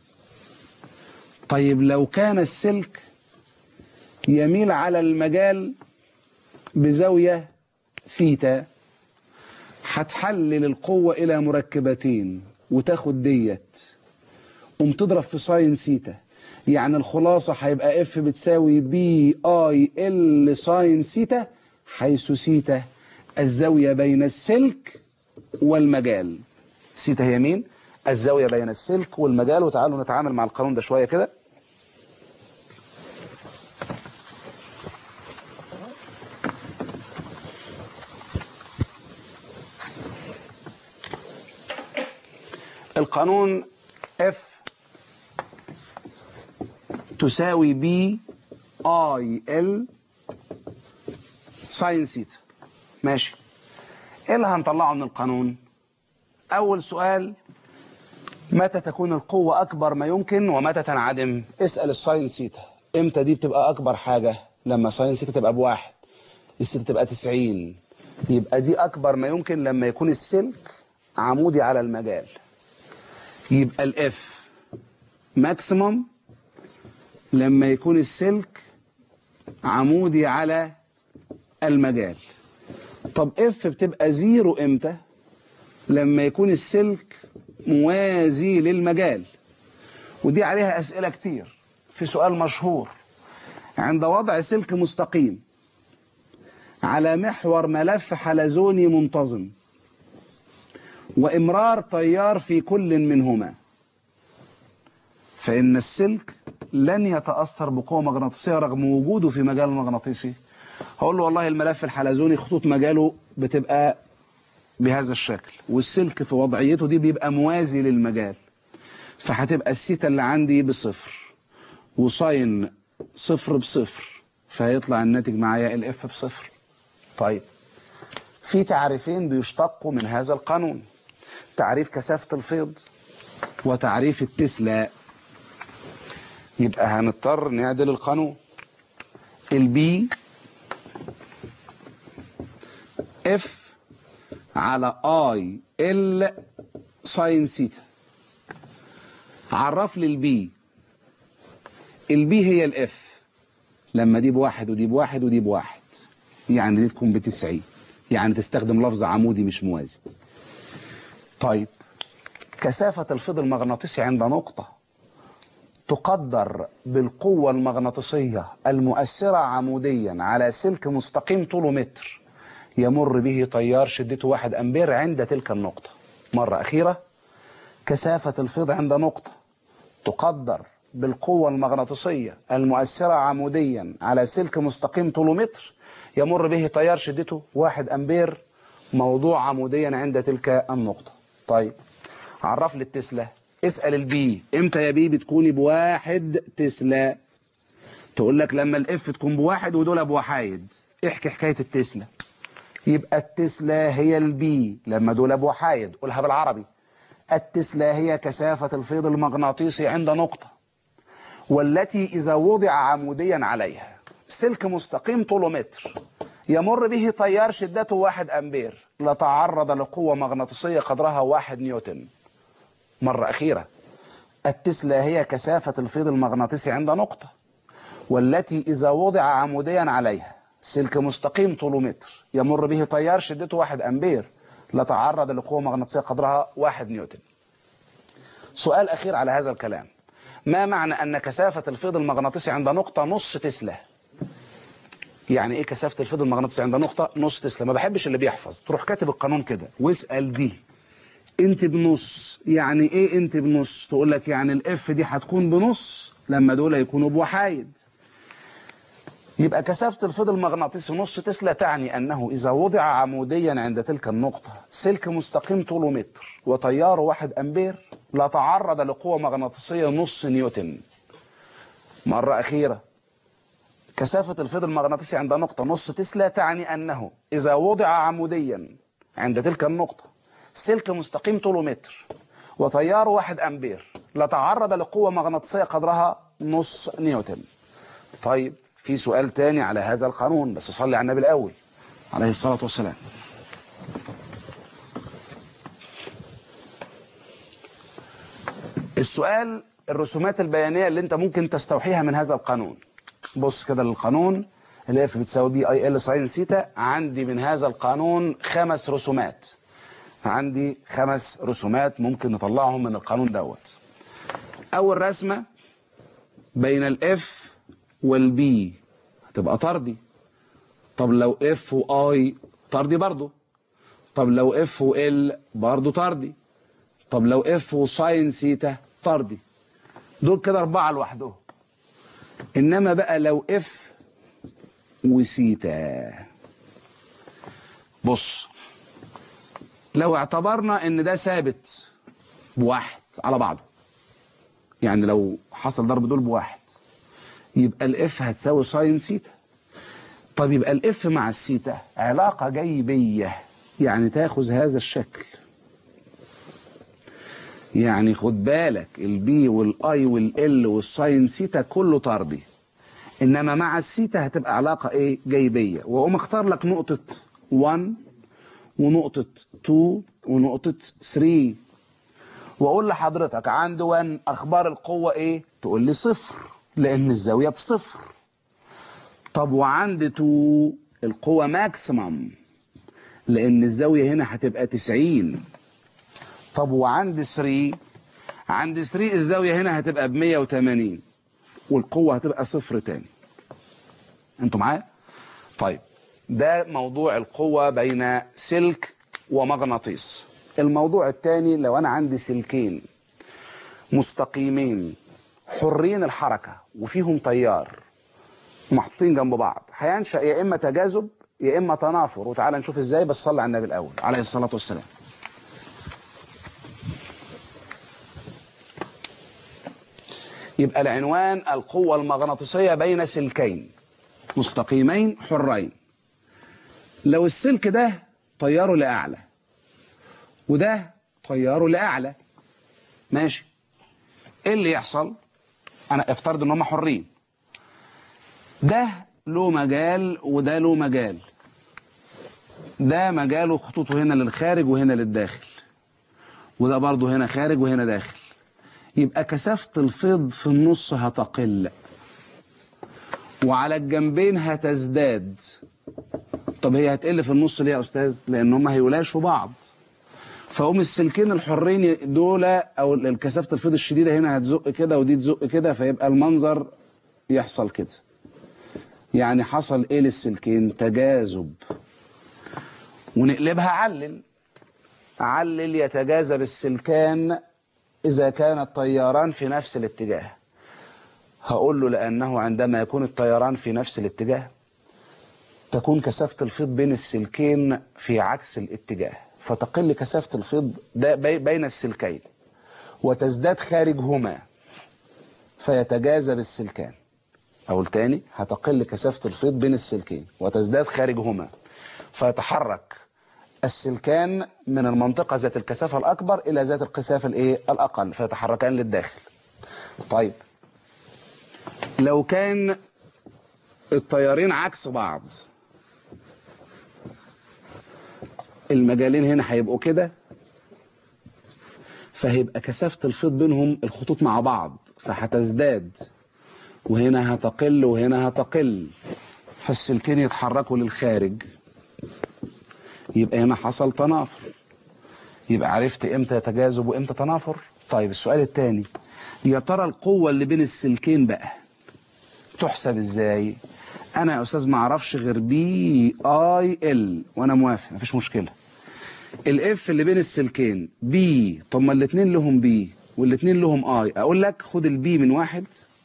Speaker 2: طيب لو كان السلك يميل على المجال بزاوية ثيتا هتحلل القوة إلى مركبتين وتاخد ديت قوم تضرب في ساين سيتا يعني الخلاصة هيبقى اف بتساوي بي اي ال ساين سيتا حيث سيتا الزاوية بين السلك والمجال سيتا هي مين؟ الزاوية بين السلك والمجال وتعالوا نتعامل مع القانون ده شوية كده القانون F تساوي بي اي ال ساين سيتا ماشي ايه اللي هنطلعه من القانون اول سؤال متى تكون القوة اكبر ما يمكن ومتى تنعدم اسأل الساين سيتا امتى دي بتبقى اكبر حاجة لما ساين سيتا تبقى بواحد السيتا تبقى 90 يبقى دي اكبر ما يمكن لما يكون السلك عمودي على المجال يبقى الاف ماكسيمم لما يكون السلك عمودي على المجال طب اف بتبقى زيرو امتى لما يكون السلك موازي للمجال ودي عليها اسئله كتير في سؤال مشهور عند وضع سلك مستقيم على محور ملف حلزوني منتظم وإمرار تيار في كل منهما فإن السلك لن يتأثر بقوة مغناطيسية رغم وجوده في مجال مغناطيسي هقول له والله الملف الحلزوني خطوط مجاله بتبقى بهذا الشكل والسلك في وضعيته دي بيبقى موازي للمجال فهتبقى السيتا اللي عندي بصفر وساين صفر بصفر فهيطلع الناتج معايا الاف بصفر طيب في تعريفين بيشتقوا من هذا القانون تعريف كثافة الفيض وتعريف التسلا يبقى هنضطر نعدل القانون البي اف على اي ال ساين سيتا عرف لي البي البي هي الاف لما دي بواحد ودي بواحد ودي بواحد يعني دي تكون بتسعين يعني تستخدم لفظ عمودي مش موازي طيب كثافة الفيض المغناطيسي عند نقطة تقدر بالقوة المغناطيسية المؤثرة عموديا على سلك مستقيم طوله متر يمر به تيار شدته واحد أمبير عند تلك النقطة مرة أخيرة كثافة الفيض عند نقطة تقدر بالقوة المغناطيسية المؤثرة عموديا على سلك مستقيم طوله متر يمر به تيار شدته واحد أمبير موضوع عموديا عند تلك النقطة طيب عرف لي التسلا اسأل البي امتى يا بي بتكوني بواحد تسلا تقول لك لما الاف تكون بواحد ودول بوحايد احكي حكاية التسلا يبقى التسلا هي البي لما دول بوحايد قولها بالعربي التسلا هي كثافة الفيض المغناطيسي عند نقطة والتي إذا وضع عموديا عليها سلك مستقيم طوله متر يمر به تيار شدته واحد أمبير لتعرض لقوة مغناطيسية قدرها واحد نيوتن مرة أخيرة التسلا هي كثافة الفيض المغناطيسي عند نقطة والتي إذا وضع عموديا عليها سلك مستقيم طوله متر يمر به تيار شدته واحد أمبير لتعرض لقوة مغناطيسية قدرها واحد نيوتن سؤال أخير على هذا الكلام ما معنى أن كثافة الفيض المغناطيسي عند نقطة نص تسلا يعني ايه كثافة الفيض المغناطيسي عند نقطة نص تسلا ما بحبش اللي بيحفظ تروح كاتب القانون كده واسأل دي انت بنص يعني ايه انت بنص تقول لك يعني الاف دي هتكون بنص لما دول يكونوا بوحايد يبقى كثافة الفيض المغناطيسي نص تسلا تعني أنه إذا وضع عموديا عند تلك النقطة سلك مستقيم طوله متر وتياره واحد أمبير لتعرض لقوة مغناطيسية نص نيوتن مرة أخيرة كثافة الفيض المغناطيسي عند نقطة نص تسلا تعني أنه إذا وضع عموديا عند تلك النقطة سلك مستقيم طوله متر وتياره واحد امبير لتعرض لقوة مغناطيسية قدرها نص نيوتن طيب في سؤال تاني على هذا القانون بس صلي على النبي الاول عليه الصلاة والسلام السؤال الرسومات البيانية اللي انت ممكن تستوحيها من هذا القانون بص كده للقانون اللي اف بتساوي بي اي ال ساين سيتا عندي من هذا القانون خمس رسومات عندي خمس رسومات ممكن نطلعهم من القانون دوت اول رسمة بين الاف والبي هتبقى طردي طب لو اف واي طردي برضو طب لو اف وال برضو طردي طب لو اف وساين سيتا طردي دول كده اربعة لوحدهم انما بقى لو اف وسيتا بص لو اعتبرنا ان ده ثابت بواحد على بعضه يعني لو حصل ضرب دول بواحد يبقى الاف هتساوي ساين سيتا طب يبقى الاف مع السيتا علاقة جيبية يعني تاخذ هذا الشكل يعني خد بالك البي والاي والال والساين سيتا كله طردي انما مع السيتا هتبقى علاقة ايه جيبية واقوم اختار لك نقطة 1 ونقطة 2 ونقطة 3 واقول لحضرتك عند 1 اخبار القوة ايه تقول لي صفر لان الزاوية بصفر طب وعند 2 القوة ماكسيمم لان الزاوية هنا هتبقى 90 طب وعند 3 عند 3 الزاوية هنا هتبقى ب 180 والقوة هتبقى صفر تاني انتوا معايا طيب ده موضوع القوة بين سلك ومغناطيس الموضوع الثاني لو انا عندي سلكين مستقيمين حرين الحركة وفيهم تيار محطوطين جنب بعض هينشأ يا اما تجاذب يا اما تنافر وتعالى نشوف ازاي بس صلي على النبي الاول عليه الصلاة والسلام يبقى العنوان القوة المغناطيسية بين سلكين مستقيمين حرين لو السلك ده طياره لأعلى وده طياره لأعلى ماشي ايه اللي يحصل انا افترض ان هم حرين ده له مجال وده له مجال ده مجاله خطوطه هنا للخارج وهنا للداخل وده برضه هنا خارج وهنا داخل يبقى كثافة الفيض في النص هتقل وعلى الجنبين هتزداد طب هي هتقل في النص ليه يا أستاذ؟ لأن هم هيولاشوا بعض فهم السلكين الحرين دول أو الكثافة الفيض الشديدة هنا هتزق كده ودي تزق كده فيبقى المنظر يحصل كده يعني حصل ايه للسلكين تجاذب ونقلبها علل علل يتجاذب السلكان إذا كان الطياران في نفس الاتجاه هقول له لأنه عندما يكون الطيران في نفس الاتجاه تكون كثافة الفيض بين السلكين في عكس الاتجاه فتقل كثافة الفيض ده بين السلكين وتزداد خارجهما فيتجاذب السلكان أقول تاني هتقل كثافة الفيض بين السلكين وتزداد خارجهما فيتحرك السلكان من المنطقة ذات الكثافة الأكبر إلى ذات الكثافة الإيه الأقل فيتحركان للداخل طيب لو كان التيارين عكس بعض المجالين هنا هيبقوا كده فهيبقى كثافة الفيض بينهم الخطوط مع بعض فهتزداد وهنا هتقل وهنا هتقل فالسلكين يتحركوا للخارج يبقى هنا حصل تنافر يبقى عرفت امتى تجاذب وامتى تنافر طيب السؤال الثاني يا ترى القوة اللي بين السلكين بقى تحسب ازاي انا يا استاذ ما اعرفش غير بي اي ال وانا موافق مفيش مشكلة الاف اللي بين السلكين بي طب ما الاثنين لهم بي والاثنين لهم اي اقول لك خد البي من واحد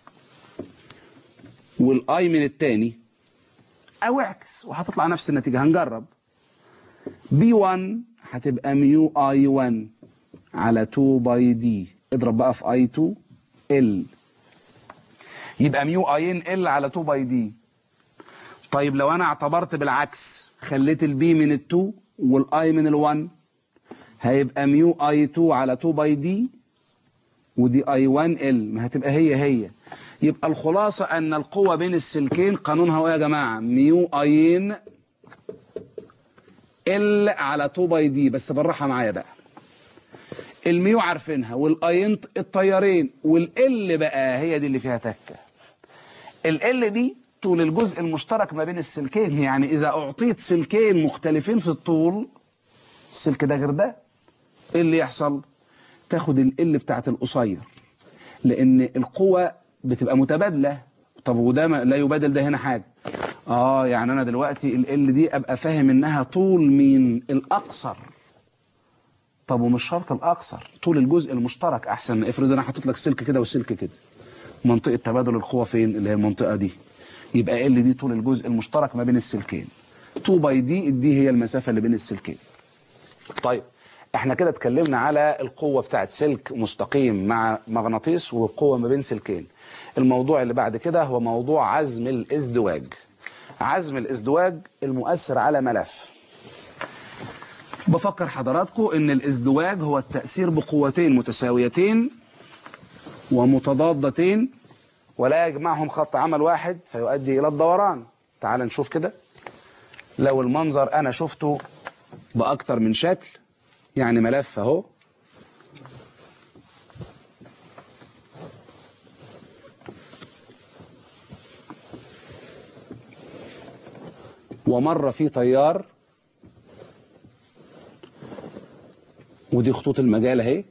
Speaker 2: والاي من الثاني او اعكس وهتطلع نفس النتيجة هنجرب بي 1 هتبقى ميو اي 1 على 2 باي دي اضرب بقى في اي 2 ال يبقى ميو اي ان ال على 2 باي دي طيب لو انا اعتبرت بالعكس خليت البي من ال2 والاي من ال1 هيبقى ميو اي 2 على 2 باي دي ودي اي 1 ال ما هتبقى هي هي يبقى الخلاصة ان القوة بين السلكين قانونها هو يا جماعة ميو اين ال على 2 باي دي بس بالراحة معايا بقى الميو عارفينها والاين الطيارين والال بقى هي دي اللي فيها تكة ال دي طول الجزء المشترك ما بين السلكين يعني اذا اعطيت سلكين مختلفين في الطول السلك ده غير ده ايه اللي يحصل تاخد ال بتاعت القصير لان القوة بتبقى متبادلة طب وده ما- لا يبادل ده هنا حاجة اه يعني انا دلوقتي ال دي ابقى فاهم انها طول مين الاقصر طب ومش شرط الاقصر طول الجزء المشترك احسن افرض انا حاطط لك سلك كده وسلك كده منطقة تبادل القوة فين اللي هي المنطقة دي يبقى ال دي طول الجزء المشترك ما بين السلكين 2 باي دي دي هي المسافة اللي بين السلكين طيب احنا كده اتكلمنا على القوة بتاعت سلك مستقيم مع مغناطيس والقوة ما بين سلكين الموضوع اللي بعد كده هو موضوع عزم الازدواج عزم الازدواج المؤثر على ملف بفكر حضراتكم ان الازدواج هو التأثير بقوتين متساويتين ومتضادتين ولا يجمعهم خط عمل واحد فيؤدي الى الدوران تعال نشوف كده لو المنظر انا شفته باكتر من شكل يعني ملف اهو ومر فيه تيار ودي خطوط المجال اهي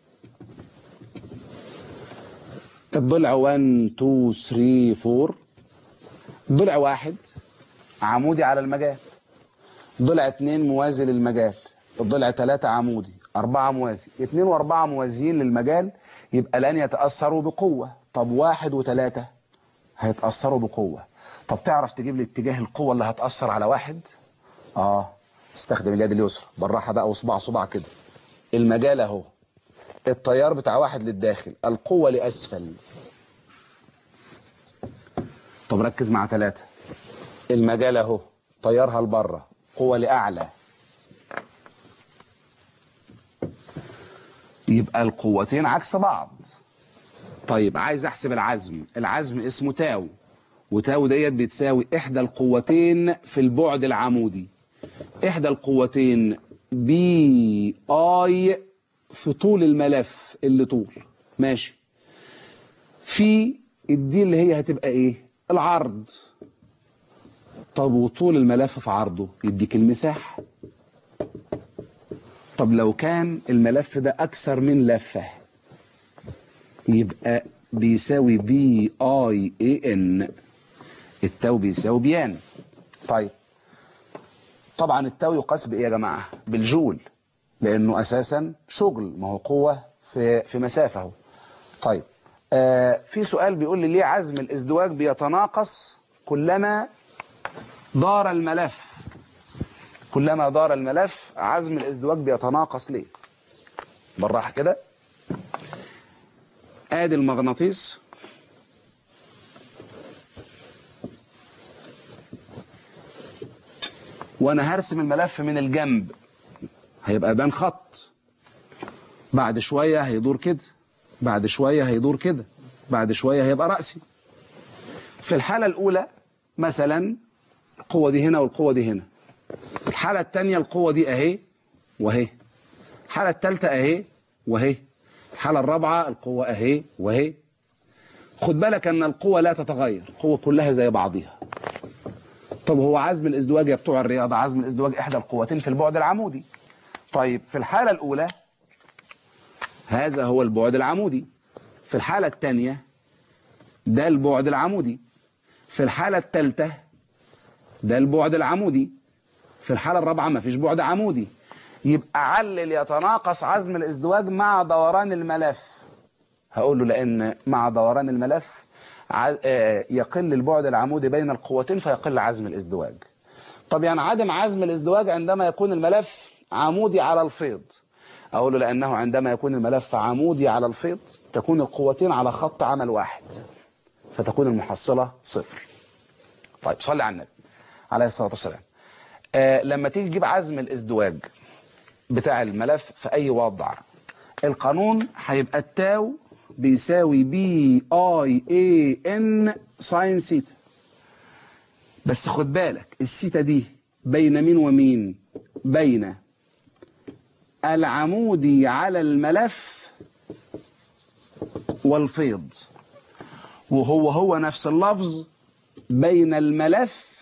Speaker 2: الضلع 1 2 3 4 ضلع واحد عمودي على المجال ضلع اتنين موازي للمجال الضلع تلاتة عمودي أربعة موازي اتنين وأربعة موازيين للمجال يبقى لن يتأثروا بقوة طب واحد وتلاتة هيتأثروا بقوة طب تعرف تجيب لي اتجاه القوة اللي هتأثر على واحد اه استخدم اليد اليسرى بالراحة بقى وصباع صباع كده المجال اهو التيار بتاع واحد للداخل القوة لأسفل طب ركز مع ثلاثة المجال اهو طيارها لبره قوة لأعلى يبقى القوتين عكس بعض طيب عايز احسب العزم العزم اسمه تاو وتاو ديت بتساوي احدى القوتين في البعد العمودي احدى القوتين بي اي في طول الملف اللي طول ماشي في الدي اللي هي هتبقى ايه العرض طب وطول الملف في عرضه يديك المساحة طب لو كان الملف ده اكثر من لفة يبقى بيساوي بي اي اي ان التاو بيساوي بيان طيب طبعا التاو يقاس بايه يا جماعه بالجول لانه اساسا شغل ما هو قوه في في مسافه اهو طيب آه في سؤال بيقول لي ليه عزم الازدواج بيتناقص كلما دار الملف كلما دار الملف عزم الازدواج بيتناقص ليه بالراحه كده ادي المغناطيس وانا هرسم الملف من الجنب هيبقى بان خط بعد شوية هيدور كده بعد شوية هيدور كده بعد شوية هيبقى رأسي في الحالة الأولى مثلا القوة دي هنا والقوة دي هنا الحالة الثانية القوة دي أهي وأهي الحالة الثالثة أهي وأهي الحالة الرابعة القوة أهي وأهي خد بالك أن القوة لا تتغير القوة كلها زي بعضها طب هو عزم الازدواج يا بتوع الرياضة عزم الازدواج إحدى القوتين في البعد العمودي طيب في الحالة الأولى هذا هو البعد العمودي في الحالة الثانية ده البعد العمودي في الحالة الثالثة ده البعد العمودي في الحالة الرابعة ما فيش بعد عمودي يبقى علل يتناقص عزم الازدواج مع دوران الملف هقول له لأن مع دوران الملف ع- آه، يقل البعد العمودي بين القوتين فيقل عزم الازدواج طب ينعدم عزم الازدواج عندما يكون الملف عمودي على الفيض أقول له لأنه عندما يكون الملف عمودي على الفيض تكون القوتين على خط عمل واحد فتكون المحصلة صفر طيب صلي على النبي عليه الصلاة والسلام آه لما تيجي تجيب عزم الازدواج بتاع الملف في اي وضع القانون هيبقى التاو بيساوي بي اي اي ان ساين سيتا بس خد بالك السيتا دي بين مين ومين بين العمودي على الملف والفيض وهو هو نفس اللفظ بين الملف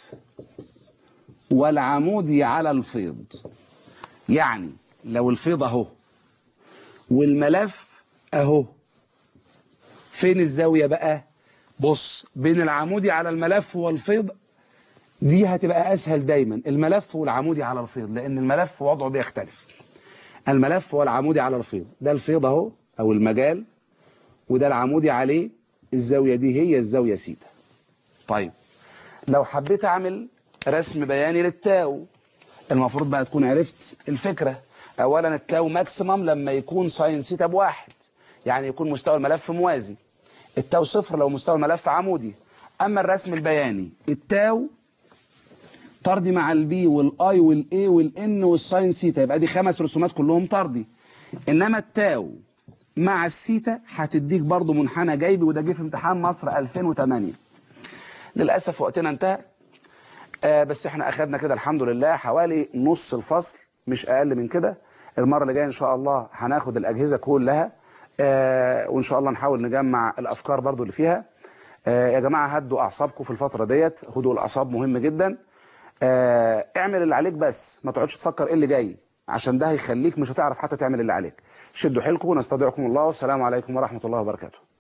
Speaker 2: والعمودي على الفيض يعني لو الفيض اهو والملف اهو فين الزاوية بقى بص بين العمودي على الملف والفيض دي هتبقى اسهل دايما الملف والعمودي على الفيض لان الملف وضعه بيختلف الملف والعمودي على الفيض ده الفيض اهو او المجال وده العمودي عليه الزاوية دي هي الزاوية سيتا طيب لو حبيت اعمل رسم بياني للتاو المفروض بقى تكون عرفت الفكرة اولا التاو ماكسيمم لما يكون ساين سيتا بواحد يعني يكون مستوى الملف موازي التاو صفر لو مستوى الملف عمودي اما الرسم البياني التاو طردي مع البي والاي والاي والان والساين سيتا يبقى دي خمس رسومات كلهم طردي انما التاو مع السيتا هتديك برضو منحنى جايبي وده جه في امتحان مصر 2008 للاسف وقتنا انتهى آه بس احنا اخدنا كده الحمد لله حوالي نص الفصل مش اقل من كده المره اللي جايه ان شاء الله هناخد الاجهزه كلها آه وان شاء الله نحاول نجمع الافكار برضو اللي فيها آه يا جماعه هدوا اعصابكم في الفتره ديت هدوء الاعصاب مهم جدا آه اعمل اللي عليك بس ما تقعدش تفكر ايه اللي جاي عشان ده هيخليك مش هتعرف حتى تعمل اللي عليك شدوا حيلكم ونستودعكم الله والسلام عليكم ورحمه الله وبركاته